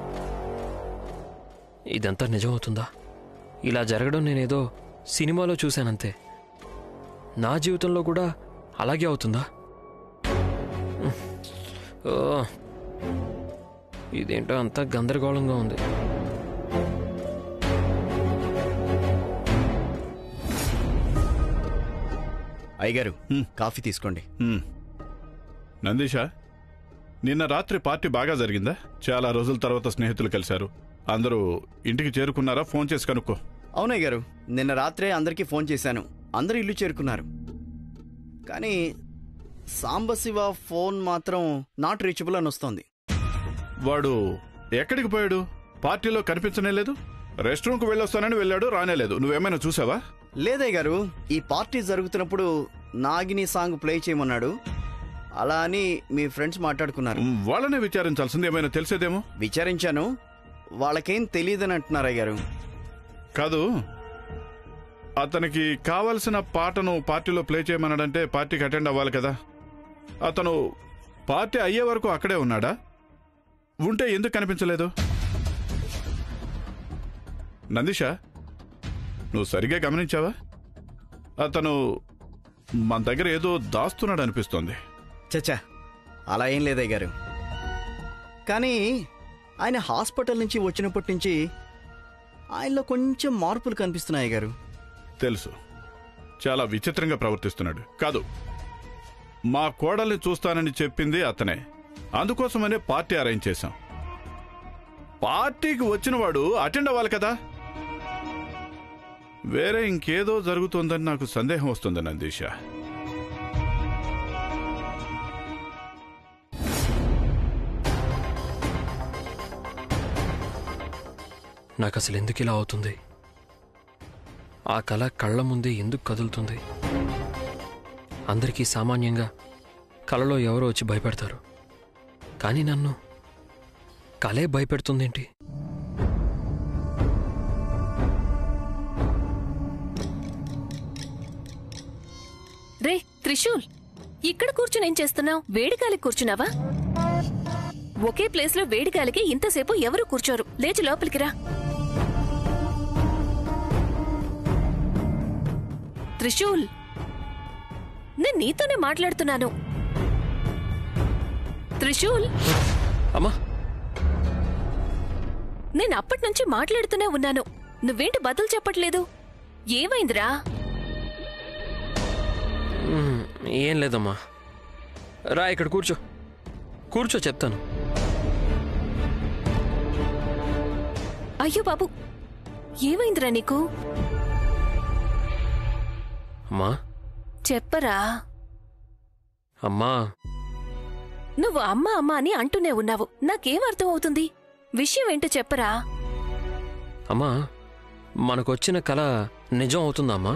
ఇదంతా నిజం అవుతుందా ఇలా జరగడం నేనేదో సినిమాలో చూశానంతే నా జీవితంలో కూడా అలాగే అవుతుందా ఓ, ఇదేంటో అంతా గందరగోళంగా ఉంది అయ్యగారు కాఫీ తీసుకోండి నందీషా నిన్న రాత్రి పార్టీ బాగా జరిగిందా చాలా రోజుల తర్వాత స్నేహితులు కలిశారు అందరూ ఇంటికి చేరుకున్నారా ఫోన్ చేసి కనుక్కో అవునయ్య గారు నిన్న రాత్రే అందరికీ ఫోన్ చేశాను అందరూ ఇల్లు చేరుకున్నారు కానీ సాంబశివ ఫోన్ మాత్రం నాట్ రీచబుల్ అని వస్తోంది వాడు ఎక్కడికి పోయాడు పార్టీలో కనిపించనే లేదు రెస్ట్ రూమ్కి వెళ్ళొస్తానని వెళ్ళాడు రానే లేదు నువ్వేమైనా చూసావా లేదయ్య గారు ఈ పార్టీ జరుగుతున్నప్పుడు నాగిని సాంగ్ ప్లే చేయమన్నాడు అలా అని మీ ఫ్రెండ్స్ మాట్లాడుకున్నారు వాళ్ళనే విచారించాల్సింది ఏమైనా తెలిసేదేమో విచారించాను వాళ్ళకేం తెలియదని అంటున్నారు అయ్యారు కాదు అతనికి కావలసిన పాటను పార్టీలో ప్లే చేయమన్నాడంటే పార్టీకి అటెండ్ అవ్వాలి కదా అతను పార్టీ అయ్యే వరకు అక్కడే ఉన్నాడా ఉంటే ఎందుకు కనిపించలేదు నందిషా నువ్వు సరిగ్గా గమనించావా అతను మన దగ్గర ఏదో దాస్తున్నాడు అనిపిస్తోంది చచ్చా అలా ఏం లేదయ్య గారు కానీ ఆయన హాస్పిటల్ నుంచి వచ్చినప్పటి నుంచి ఆయనలో కొంచెం మార్పులు కనిపిస్తున్నాయి గారు తెలుసు చాలా విచిత్రంగా ప్రవర్తిస్తున్నాడు కాదు మా కోడల్ని చూస్తానని చెప్పింది అతనే అందుకోసమనే పార్టీ అరేంజ్ చేశాం పార్టీకి వచ్చినవాడు అటెండ్ అవ్వాలి కదా వేరే ఇంకేదో జరుగుతోందని నాకు సందేహం వస్తుంది నందీష నాకు అసలు ఎందుకు ఇలా అవుతుంది ఆ కళ కళ్ళ ముందే ఎందుకు కదులుతుంది అందరికీ సామాన్యంగా కళలో ఎవరో వచ్చి భయపెడతారు కానీ నన్ను కలే భయపెడుతుందేంటి రే త్రిశూల్ ఇక్కడ కూర్చుని ఏం చేస్తున్నావు వేడిగాలికి కూర్చున్నావా ఒకే ప్లేస్ లో వేడిగాలికి ఇంతసేపు ఎవరు కూర్చోరు లేచి లోపలికి రా త్రిశూల్ నేను నీతోనే మాట్లాడుతున్నాను త్రిశూల్ అమ్మా నేను అప్పటి నుంచి మాట్లాడుతూనే ఉన్నాను నువ్వేంటి బదులు చెప్పట్లేదు ఏమైందిరా మ్మ్, ఏం లేదమ్మా రా ఇక్కడ కూర్చో కూర్చో చెప్తాను అయ్యో బాబు ఏమైందిరా నీకు అమ్మా చెప్పరా అమ్మా నువ్వు అమ్మ అమ్మ అని అంటూనే ఉన్నావు నాకేం అర్థం అవుతుంది విషయం ఏంటో చెప్పరా అమ్మా మనకొచ్చిన కళ నిజం అవుతుందా అమ్మా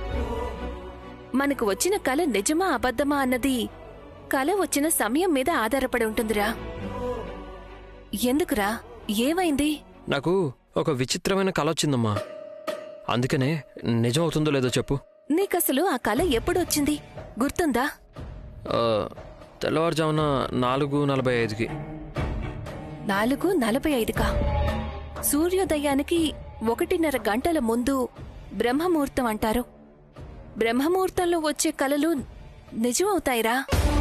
మనకు వచ్చిన కల నిజమా అబద్ధమా అన్నది కల వచ్చిన సమయం మీద ఆధారపడి ఉంటుందిరా ఎందుకురా ఏమైంది నాకు ఒక విచిత్రమైన కళ వచ్చిందమ్మా అందుకనే నిజం అవుతుందో లేదో చెప్పు నీకసలు ఆ కల ఎప్పుడొచ్చింది గుర్తుందా ఆ, తెల్లవారుజామున నాలుగు నలభై ఐదుకి నాలుగు నలభై ఐదుకా సూర్యోదయానికి ఒకటిన్నర గంటల ముందు బ్రహ్మముహూర్తం అంటారు బ్రహ్మముహూర్తంలో వచ్చే కలలు నిజమవుతాయిరా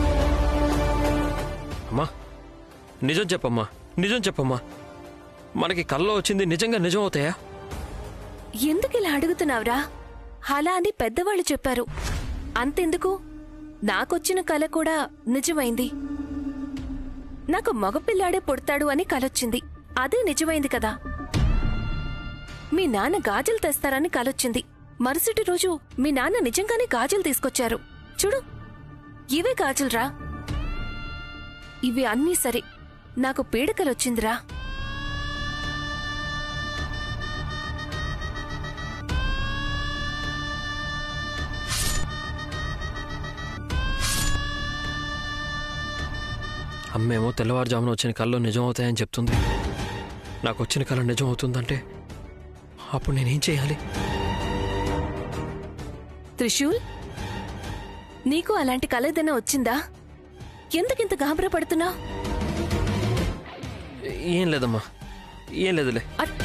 అమ్మా నిజం చెప్పమ్మా నిజం చెప్పమ్మా మనకి కల్లో వచ్చింది నిజంగా నిజం అవుతాయా ఎందుకు ఇలా అడుగుతున్నావురా అలా అని పెద్దవాళ్ళు చెప్పారు అంతెందుకు నాకొచ్చిన కల కూడా నిజమైంది నాకు మగపిల్లాడే పుడతాడు అని కలొచ్చింది అదే నిజమైంది కదా మీ నాన్న గాజులు తెస్తారని కలొచ్చింది మరుసటి రోజు మీ నాన్న నిజంగానే గాజులు తీసుకొచ్చారు చూడు ఇవే గాజులరా ఇవి అన్నీ సరే నాకు పీడకలొచ్చిందిరా అమ్మేమో తెల్లవారుజామున వచ్చిన కళ్ళు నిజం అవుతాయని చెప్తుంది నాకు వచ్చిన కళ నిజం అవుతుందంటే అప్పుడు నేనేం చేయాలి త్రిశూల్ నీకు అలాంటి కల ఏదైనా వచ్చిందా ఎందుకింత గాబరా పడుతున్నా ఏం లేదమ్మా ఏం లేదులే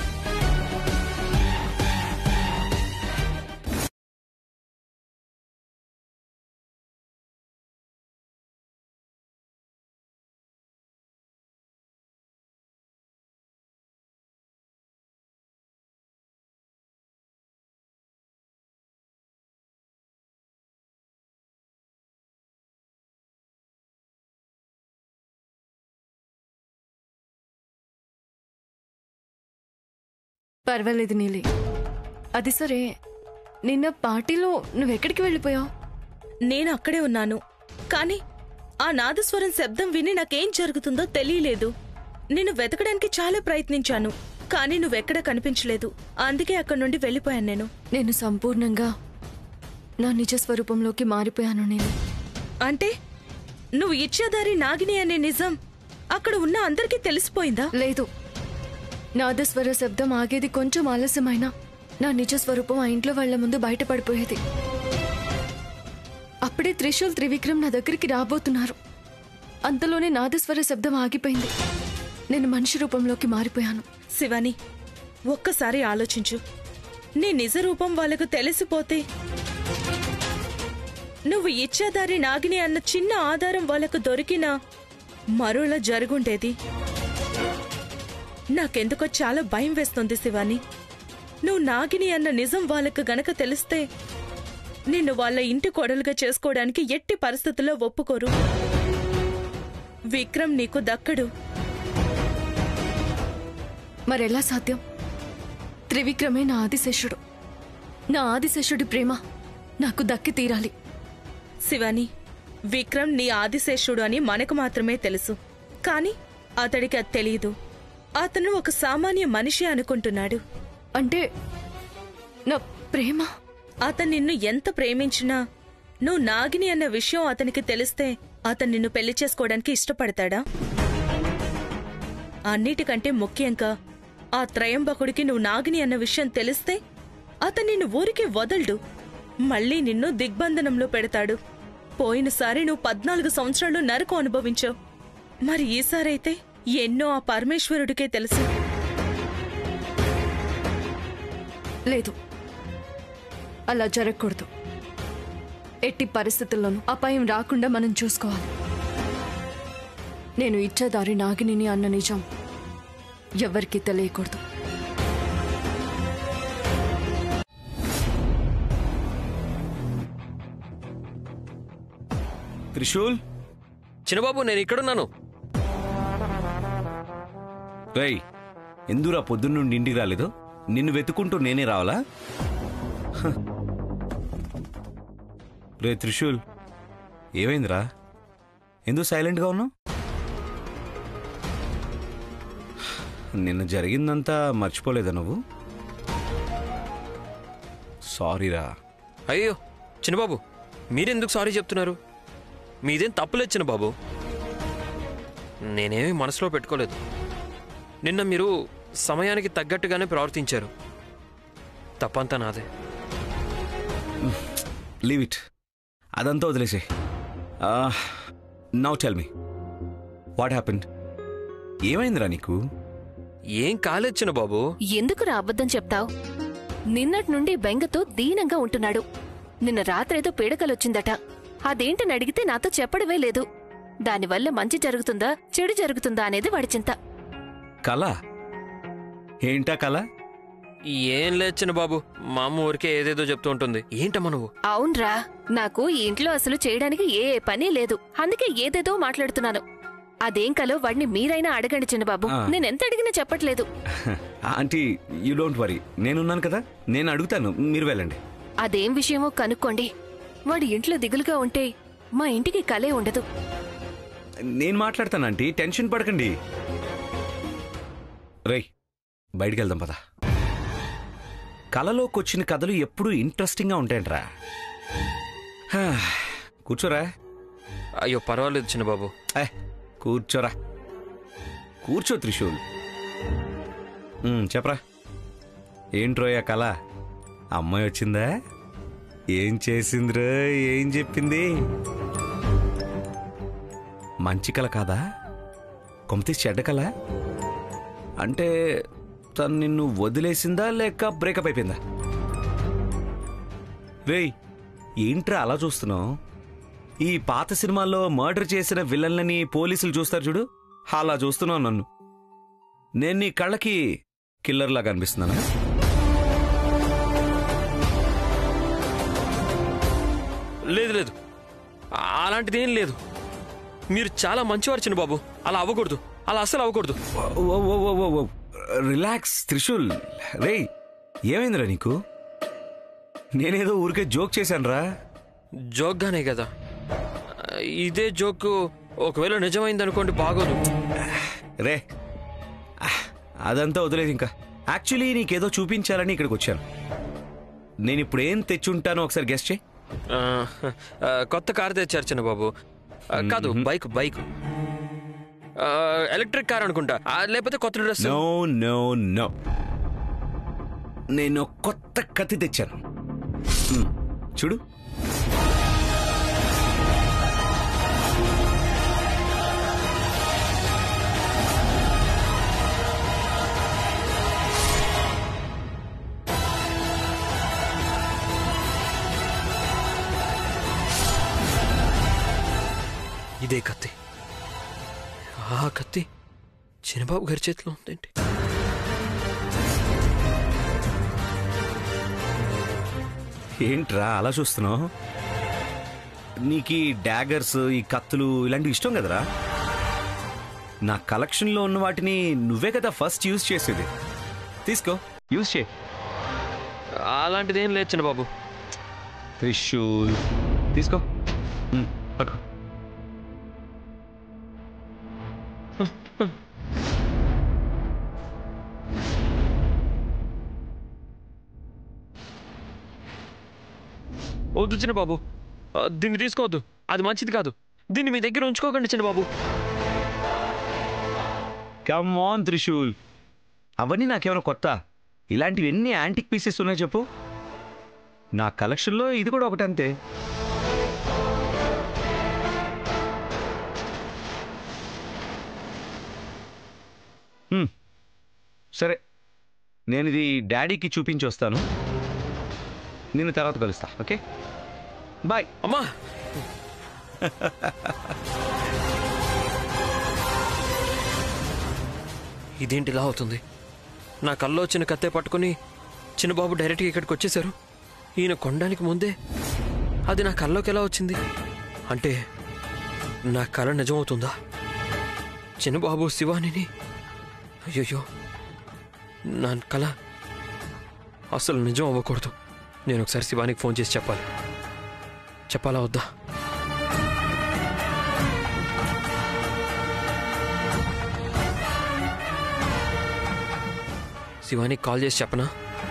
పర్వాలేదు నీలి అది సరే నిన్న పార్టీలో నువ్వెక్కడికి వెళ్ళిపోయావు నేను అక్కడే ఉన్నాను కానీ ఆ నాదస్వరం శబ్దం విని నాకేం జరుగుతుందో తెలియలేదు నిన్ను వెతకడానికి చాలా ప్రయత్నించాను కానీ నువ్వెక్కడ కనిపించలేదు అందుకే అక్కడి నుండి వెళ్ళిపోయాను నేను నేను సంపూర్ణంగా నా నిజ స్వరూపంలోకి మారిపోయాను నేను అంటే నువ్వు ఇచ్చేదారి నాగిని అనే నిజం అక్కడ ఉన్న అందరికీ తెలిసిపోయిందా లేదు నాదస్వర శబ్దం ఆగేది కొంచెం ఆలస్యమైనా నా నిజ స్వరూపం ఆ ఇంట్లో వాళ్ళ ముందు బయటపడిపోయేది అప్పుడే త్రిశూల్ త్రివిక్రమ్ నా దగ్గరికి రాబోతున్నారు అంతలోనే నాదస్వర శబ్దం ఆగిపోయింది నేను మనిషి రూపంలోకి మారిపోయాను శివాని ఒక్కసారి ఆలోచించు నీ నిజ రూపం వాళ్ళకు తెలిసిపోతే నువ్వు ఇచ్చేదారి నాగిని అన్న చిన్న ఆధారం వాళ్ళకు దొరికినా మరోలా జరుగుండేది నాకెందుకో చాలా భయం వేస్తుంది శివాని నువ్వు నాగిని అన్న నిజం వాళ్ళకు గనక తెలిస్తే నిన్ను వాళ్ళ ఇంటి కోడలుగా చేసుకోవడానికి ఎట్టి పరిస్థితుల్లో ఒప్పుకోరు విక్రమ్ నీకు దక్కడు మరెలా సాధ్యం త్రివిక్రమే నా ఆదిశేషుడు నా ఆదిశేషుడి ప్రేమ నాకు దక్కి తీరాలి శివాని విక్రమ్ నీ ఆదిశేషుడు అని మనకు మాత్రమే తెలుసు కానీ అతడికి అది తెలియదు అతను ఒక సామాన్య మనిషి అనుకుంటున్నాడు అంటే నా ప్రేమ అతను నిన్ను ఎంత ప్రేమించినా నువ్వు నాగిని అన్న విషయం అతనికి తెలిస్తే అతను నిన్ను పెళ్లి చేసుకోవడానికి ఇష్టపడతాడా అన్నిటికంటే ముఖ్యంగా ఆ త్రయంబకుడికి నువ్వు నాగిని అన్న విషయం తెలిస్తే అతను నిన్ను ఊరికి వదలడు మళ్ళీ నిన్ను దిగ్బంధనంలో పెడతాడు పోయినసారి నువ్వు పద్నాలుగు సంవత్సరాలు నరకం అనుభవించావు మరి ఈసారైతే ఎన్నో ఆ పరమేశ్వరుడికే తెలుసు లేదు అలా జరగకూడదు ఎట్టి పరిస్థితుల్లోనూ అపాయం రాకుండా మనం చూసుకోవాలి నేను ఇచ్చేదారి నాగిని అన్న నిజం ఎవ్వరికీ తెలియకూడదు త్రిశూల్ చిన్నబాబు నేను ఇక్కడున్నాను రేయ్ ఎందురా పొద్దున్నుండి ఇంటికి రాలేదు నిన్ను వెతుకుంటూ నేనే రావాలా హ. రే త్రిశూల్ ఏమైందిరా ఎందుకు సైలెంట్గా ఉన్నావు నిన్న జరిగిందంతా మర్చిపోలేదా నువ్వు సారీరా అయ్యో చిన్నబాబు మీరెందుకు సారీ చెప్తున్నారు మీదేం తప్పులేదు చిన్నబాబు నేనేమి మనసులో పెట్టుకోలేదు నిన్న మీరు సమయానికి తగ్గట్టుగానే ప్రవర్తించారు తప్పంతా నాదే లీవ్ ఇట్ అదంతా వదిలేసే now tell me what happened ఏమైందిరా నీకు ఏం కాలేదు చిన్నబాబు ఎందుకురా అబద్ధం చెప్తావ్ నిన్నటి నుండి బెంగతో దీనంగా ఉంటున్నాడు నిన్న రాత్రేదో పీడకలొచ్చిందట అదేంటని అడిగితే నాతో చెప్పడమే లేదు దానివల్ల మంచి జరుగుతుందా చెడు జరుగుతుందా అనేది వాడి చింత కళ ఏంటా కళ ఏం లేదు చిన్న బాబు మా అమ్మ ఊరికే ఏదేదో చెప్తూ ఉంటుంది ఏంటమ్మా నువ్వు అవునరా నాకు ఈ ఇంట్లో అసలు చేయడానికి ఏ పని లేదు అందుకే ఏదేదో మాట్లాడుతున్నాను అదేం కలో వాడిని మీరైనా అడగండి చిన్నబాబు ఆ. నేనెంత అడిగినా చెప్పట్లేదు ఆంటీ యూ డోంట్ వరీ నేనున్నాను కదా నేను అడుగుతాను మీరు వెళ్ళండి అదేం విషయమో కనుక్కోండి వాడి ఇంట్లో దిగులుగా ఉంటే మా ఇంటికి కలే ఉండదు నేను మాట్లాడతాను ఆంటీ టెన్షన్ పడకండి రేయ్ బయటికి వెళ్దాం పద కలలోకి వచ్చిన కథలు ఎప్పుడూ ఇంట్రెస్టింగ్గా ఉంటాయంట్రా హా, కూర్చోరా అయ్యో పర్వాలేదు చిన్న బాబు ఏ కూర్చోరా కూర్చో త్రిశూల్ ఉమ్, చెప్పరా ఏంట్రోయా కళ అమ్మాయి వచ్చిందా ఏం చేసిందిరో ఏం చెప్పింది మంచి కళ కాదా కొమ్మతీసి చెడ్డ కళ అంటే తను నిన్ను వదిలేసిందా లేక బ్రేకప్ అయిపోయిందా రేయ్ ఏంట్రా అలా చూస్తున్నావు ఈ పాత సినిమాల్లో మర్డర్ చేసిన విలన్లని పోలీసులు చూస్తారు చూడు అలా చూస్తున్నావు నన్ను నేను నీ కళ్ళకి కిల్లర్ లాగా అనిపిస్తున్నానా లేదు లేదు ఆ- అలాంటిది ఏం లేదు మీరు చాలా మంచివారు చిన్న బాబు అలా అవ్వకూడదు అలా అస్సలు అవ్వకూడదు ఓ, ఓ, ఓ, ఓ, ఓ. రిలాక్స్ త్రిశూల్ రేయ్ ఏమైందిరా నీకు నేనేదో ఊరికే జోక్ చేశానురా జోక్గానే కదా ఇదే జోక్ ఒకవేళ నిజమైంది అనుకోండి బాగోదు రే అదంతా వదిలేదు ఇంకా యాక్చువల్లీ నీకేదో చూపించాలని ఇక్కడికి వచ్చాను నేను ఇప్పుడు ఏం తెచ్చుంటానో ఒకసారి గెస్ట్ చేయి ఆ, ఆ, కొత్త కార్ తెచ్చారు చిన్న బాబు ఆ, కాదు బైక్ బైక్ ఆ, ఎలక్ట్రిక్ కార్ అనుకుంటా ఆ, లేకపోతే కొత్త డ్రెస్ నో నో నో నేను కొత్త కత్తి తెచ్చాను హ్మ్, చూడు ఇదే కత్తి ఆ కత్తి చిన్నబాబు గారి చేతిలో ఉందేంటి ఏంట్రా అలా చూస్తున్నావు నీకు ఈ డాగర్స్ ఈ కత్తులు ఇలాంటివి ఇష్టం కదరా నా కలెక్షన్లో ఉన్న వాటిని నువ్వే కదా ఫస్ట్ యూజ్ చేసేది తీసుకో యూజ్ చే అలాంటిది ఏం లేదు చిన్న బాబు త్రిశూల్ తీసుకో ఉమ్, పట్టుకో వద్దు చిన్న బాబు ఆ, దీన్ని తీసుకోవద్దు అది మంచిది కాదు దీన్ని మీ దగ్గర ఉంచుకోకండి చిన్న బాబు కమ్ ఆన్ త్రిశూల్ అవన్నీ నాకేమైనా కొత్త ఇలాంటివి ఎన్ని యాంటిక్ పీసెస్ ఉన్నాయి చెప్పు నా కలెక్షన్లో ఇది కూడా ఒకటి అంతే హ్మ్. సరే నేను ఇది డాడీకి చూపించి వస్తాను నేను తర్వాత కలుస్తా ఓకే బాయ్ అమ్మా ఇదేంటి ఇలా అవుతుంది నా కల్లో వచ్చిన కత్తే పట్టుకుని చిన్నబాబు డైరెక్ట్గా ఇక్కడికి వచ్చేశారు ఈయన కొనడానికి ముందే అది నా కల్లోకి ఎలా వచ్చింది అంటే నా కళ నిజమవుతుందా చిన్నబాబు శివానిని అయ్యయ్యో నా కళ అసలు నిజం అవ్వకూడదు నేను ఒకసారి శివానికి ఫోన్ చేసి చెప్పాలి చెప్పాలా వద్దా శివానికి కాల్ చేసి చెప్పనా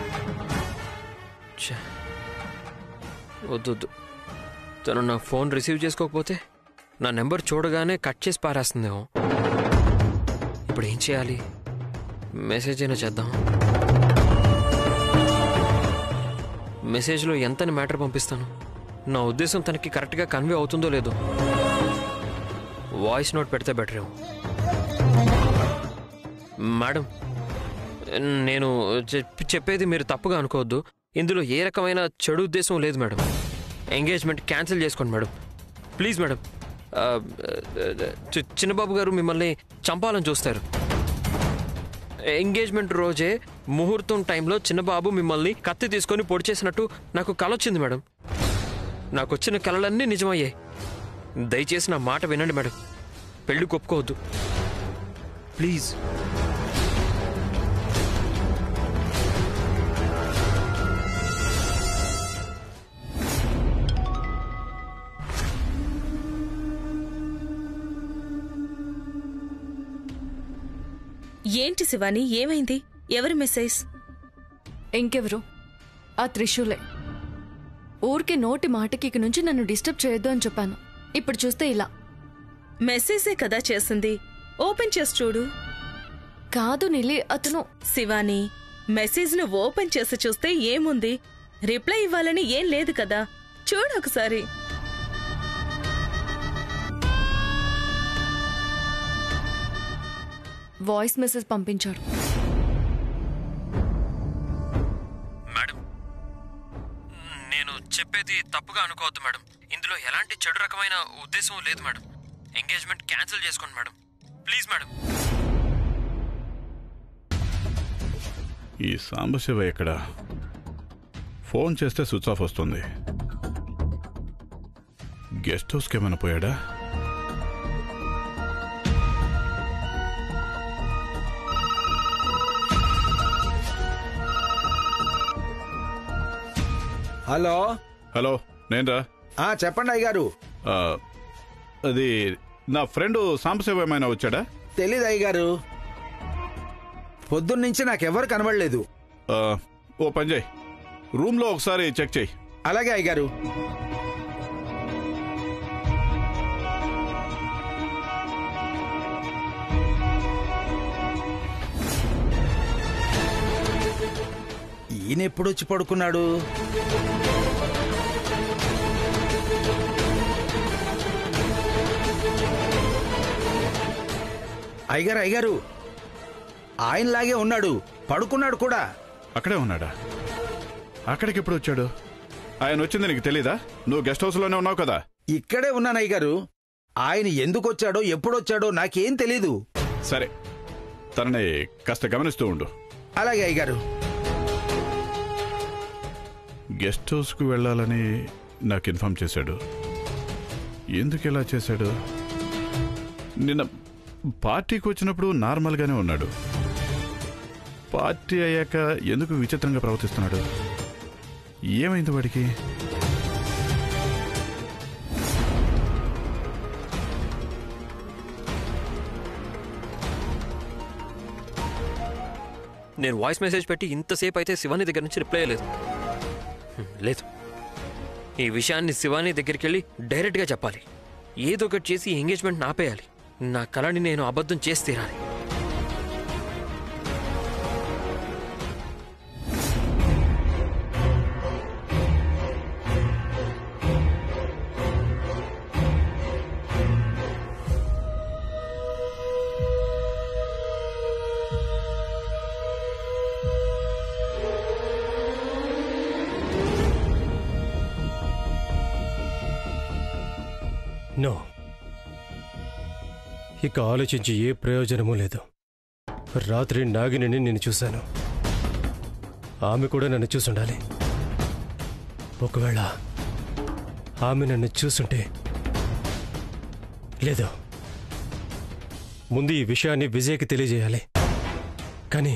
ఛే. వద్దు వద్దు తను నా ఫోన్ రిసీవ్ చేసుకోకపోతే నా నెంబర్ చూడగానే కట్ చేసి పారేస్తుందేమో ఇప్పుడు ఏం చేయాలి మెసేజ్ అయినా చేద్దాం మెసేజ్లో ఎంతని మ్యాటర్ పంపిస్తాను నా ఉద్దేశం తనకి కరెక్ట్గా కన్వే అవుతుందో లేదో వాయిస్ నోట్ పెడితే బెటర్ ఏమో మేడం నేను చెప్పి చెప్పేది మీరు తప్పుగా అనుకోవద్దు ఇందులో ఏ రకమైన చెడు ఉద్దేశం లేదు మేడం ఎంగేజ్మెంట్ క్యాన్సిల్ చేసుకోండి మేడం ప్లీజ్ మేడం ఆ, చి- చిన్నబాబు గారు మిమ్మల్ని చంపాలని చూస్తారు ఎంగేజ్మెంట్ రోజే ముహూర్తం టైంలో చిన్నబాబు మిమ్మల్ని కత్తి తీసుకొని పొడి చేసినట్టు నాకు కల వచ్చింది మేడం నాకు వచ్చిన కలలన్నీ నిజమయ్యాయి దయచేసి నా మాట వినండి మేడం పెళ్లి ఒప్పుకోవద్దు ప్లీజ్ ఏంటి శివాని ఏమైంది ఎవరి మెసేజ్ ఇంకెవరు ఆ త్రిశూలే ఊరికే నోటి మాటకి ఇక నుంచి నన్ను డిస్టర్బ్ చేయొద్దు అని చెప్పాను ఇప్పుడు చూస్తే ఇలా మెసేజే కదా చేసింది ఓపెన్ చేసి చూడు కాదు నిలి అతను శివాని మెసేజ్ ను ఓపెన్ చేసి చూస్తే ఏముంది రిప్లై ఇవ్వాలని ఏం లేదు కదా చూడు ఒకసారి వాయిస్ మెసేజ్ పంపించాడు మేడం నేను చెప్పేది తప్పుగా అనుకోవద్దు మేడం ఇందులో ఎలాంటి చెడు రకమైన ఉద్దేశం లేదు మేడం ఎంగేజ్మెంట్ క్యాన్సిల్ చేసుకోండి మేడం ప్లీజ్ మేడం ఈ సాంబశివ ఎక్కడ ఫోన్ చేస్తే స్విచ్ ఆఫ్ వస్తుంది గెస్ట్ హౌస్కి ఏమైనా పోయాడా హలో హలో నేనరా ఆ చెప్పండి అయ్యగారు ఆ, అది నా ఫ్రెండ్ సాంబశివ ఏమైనా వచ్చాడా తెలీదు అయ్యగారు పొద్దున్నుంచి నాకెవ్వరు కనబడలేదు ఆ, ఓ పని చేయి రూమ్లో ఒకసారి చెక్ చేయి అలాగే అయ్యగారు ఈయన ఎప్పుడొచ్చి పడుకున్నాడు అయ్యగారు అయ్యగారు ఆయనలాగే ఉన్నాడు పడుకున్నాడు కూడా అక్కడే ఉన్నాడా అక్కడికి ఎప్పుడు వచ్చాడు ఆయన వచ్చింది నీకు తెలీదా నువ్వు గెస్ట్ హౌస్లోనే ఉన్నావు కదా ఇక్కడే ఉన్నాను అయ్యగారు ఆయన ఎందుకు వచ్చాడో ఎప్పుడొచ్చాడో నాకేం తెలీదు సరే తనని కాస్త గమనిస్తూ ఉండు అలాగే అయ్యగారు గెస్ట్ హౌస్కు వెళ్ళాలని నాకు ఇన్ఫార్మ్ చేశాడు ఎందుకు ఇలా చేశాడు నిన్న పార్టీకి వచ్చినప్పుడు నార్మల్గానే ఉన్నాడు పార్టీ అయ్యాక ఎందుకు విచిత్రంగా ప్రవర్తిస్తున్నాడు ఏమైంది వాడికి నేను వాయిస్ మెసేజ్ పెట్టి ఇంతసేపు అయితే శివాని దగ్గర నుంచి రిప్లై లేదు హ్మ్, లేదు ఈ విషయాన్ని శివాని దగ్గరికి వెళ్ళి డైరెక్ట్గా చెప్పాలి ఏదో ఒకటి చేసి ఈ ఎంగేజ్మెంట్ ఆపేయాలి నా కళని నేను అబద్ధం చేసి తీరాలి నో ఇక ఆలోచించి ఏ ప్రయోజనమూ లేదు రాత్రి నాగిని నేను చూశాను ఆమె కూడా నన్ను చూసుండాలి ఒకవేళ ఆమె నన్ను చూసుంటే లేదు ముందు ఈ విషయాన్ని విజయ్కి తెలియజేయాలి కానీ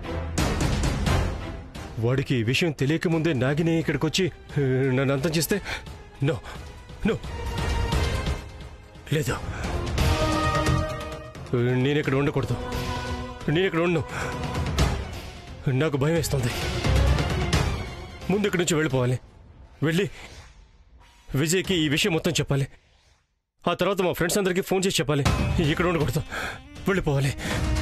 వాడికి ఈ విషయం తెలియకముందే నాగిని ఇక్కడికి వచ్చి ఆ, నన్ను అంతం చేస్తే నో నో లేదు నేను ఇక్కడ ఉండకూడదు నేను ఇక్కడ ఉండను నాకు భయం వేస్తుంది ముందు ఇక్కడి నుంచి వెళ్ళిపోవాలి వెళ్ళి విజయ్కి ఈ విషయం మొత్తం చెప్పాలి ఆ తర్వాత మా ఫ్రెండ్స్ అందరికీ ఫోన్ చేసి చెప్పాలి ఇక్కడ ఉండకూడదు వెళ్ళిపోవాలి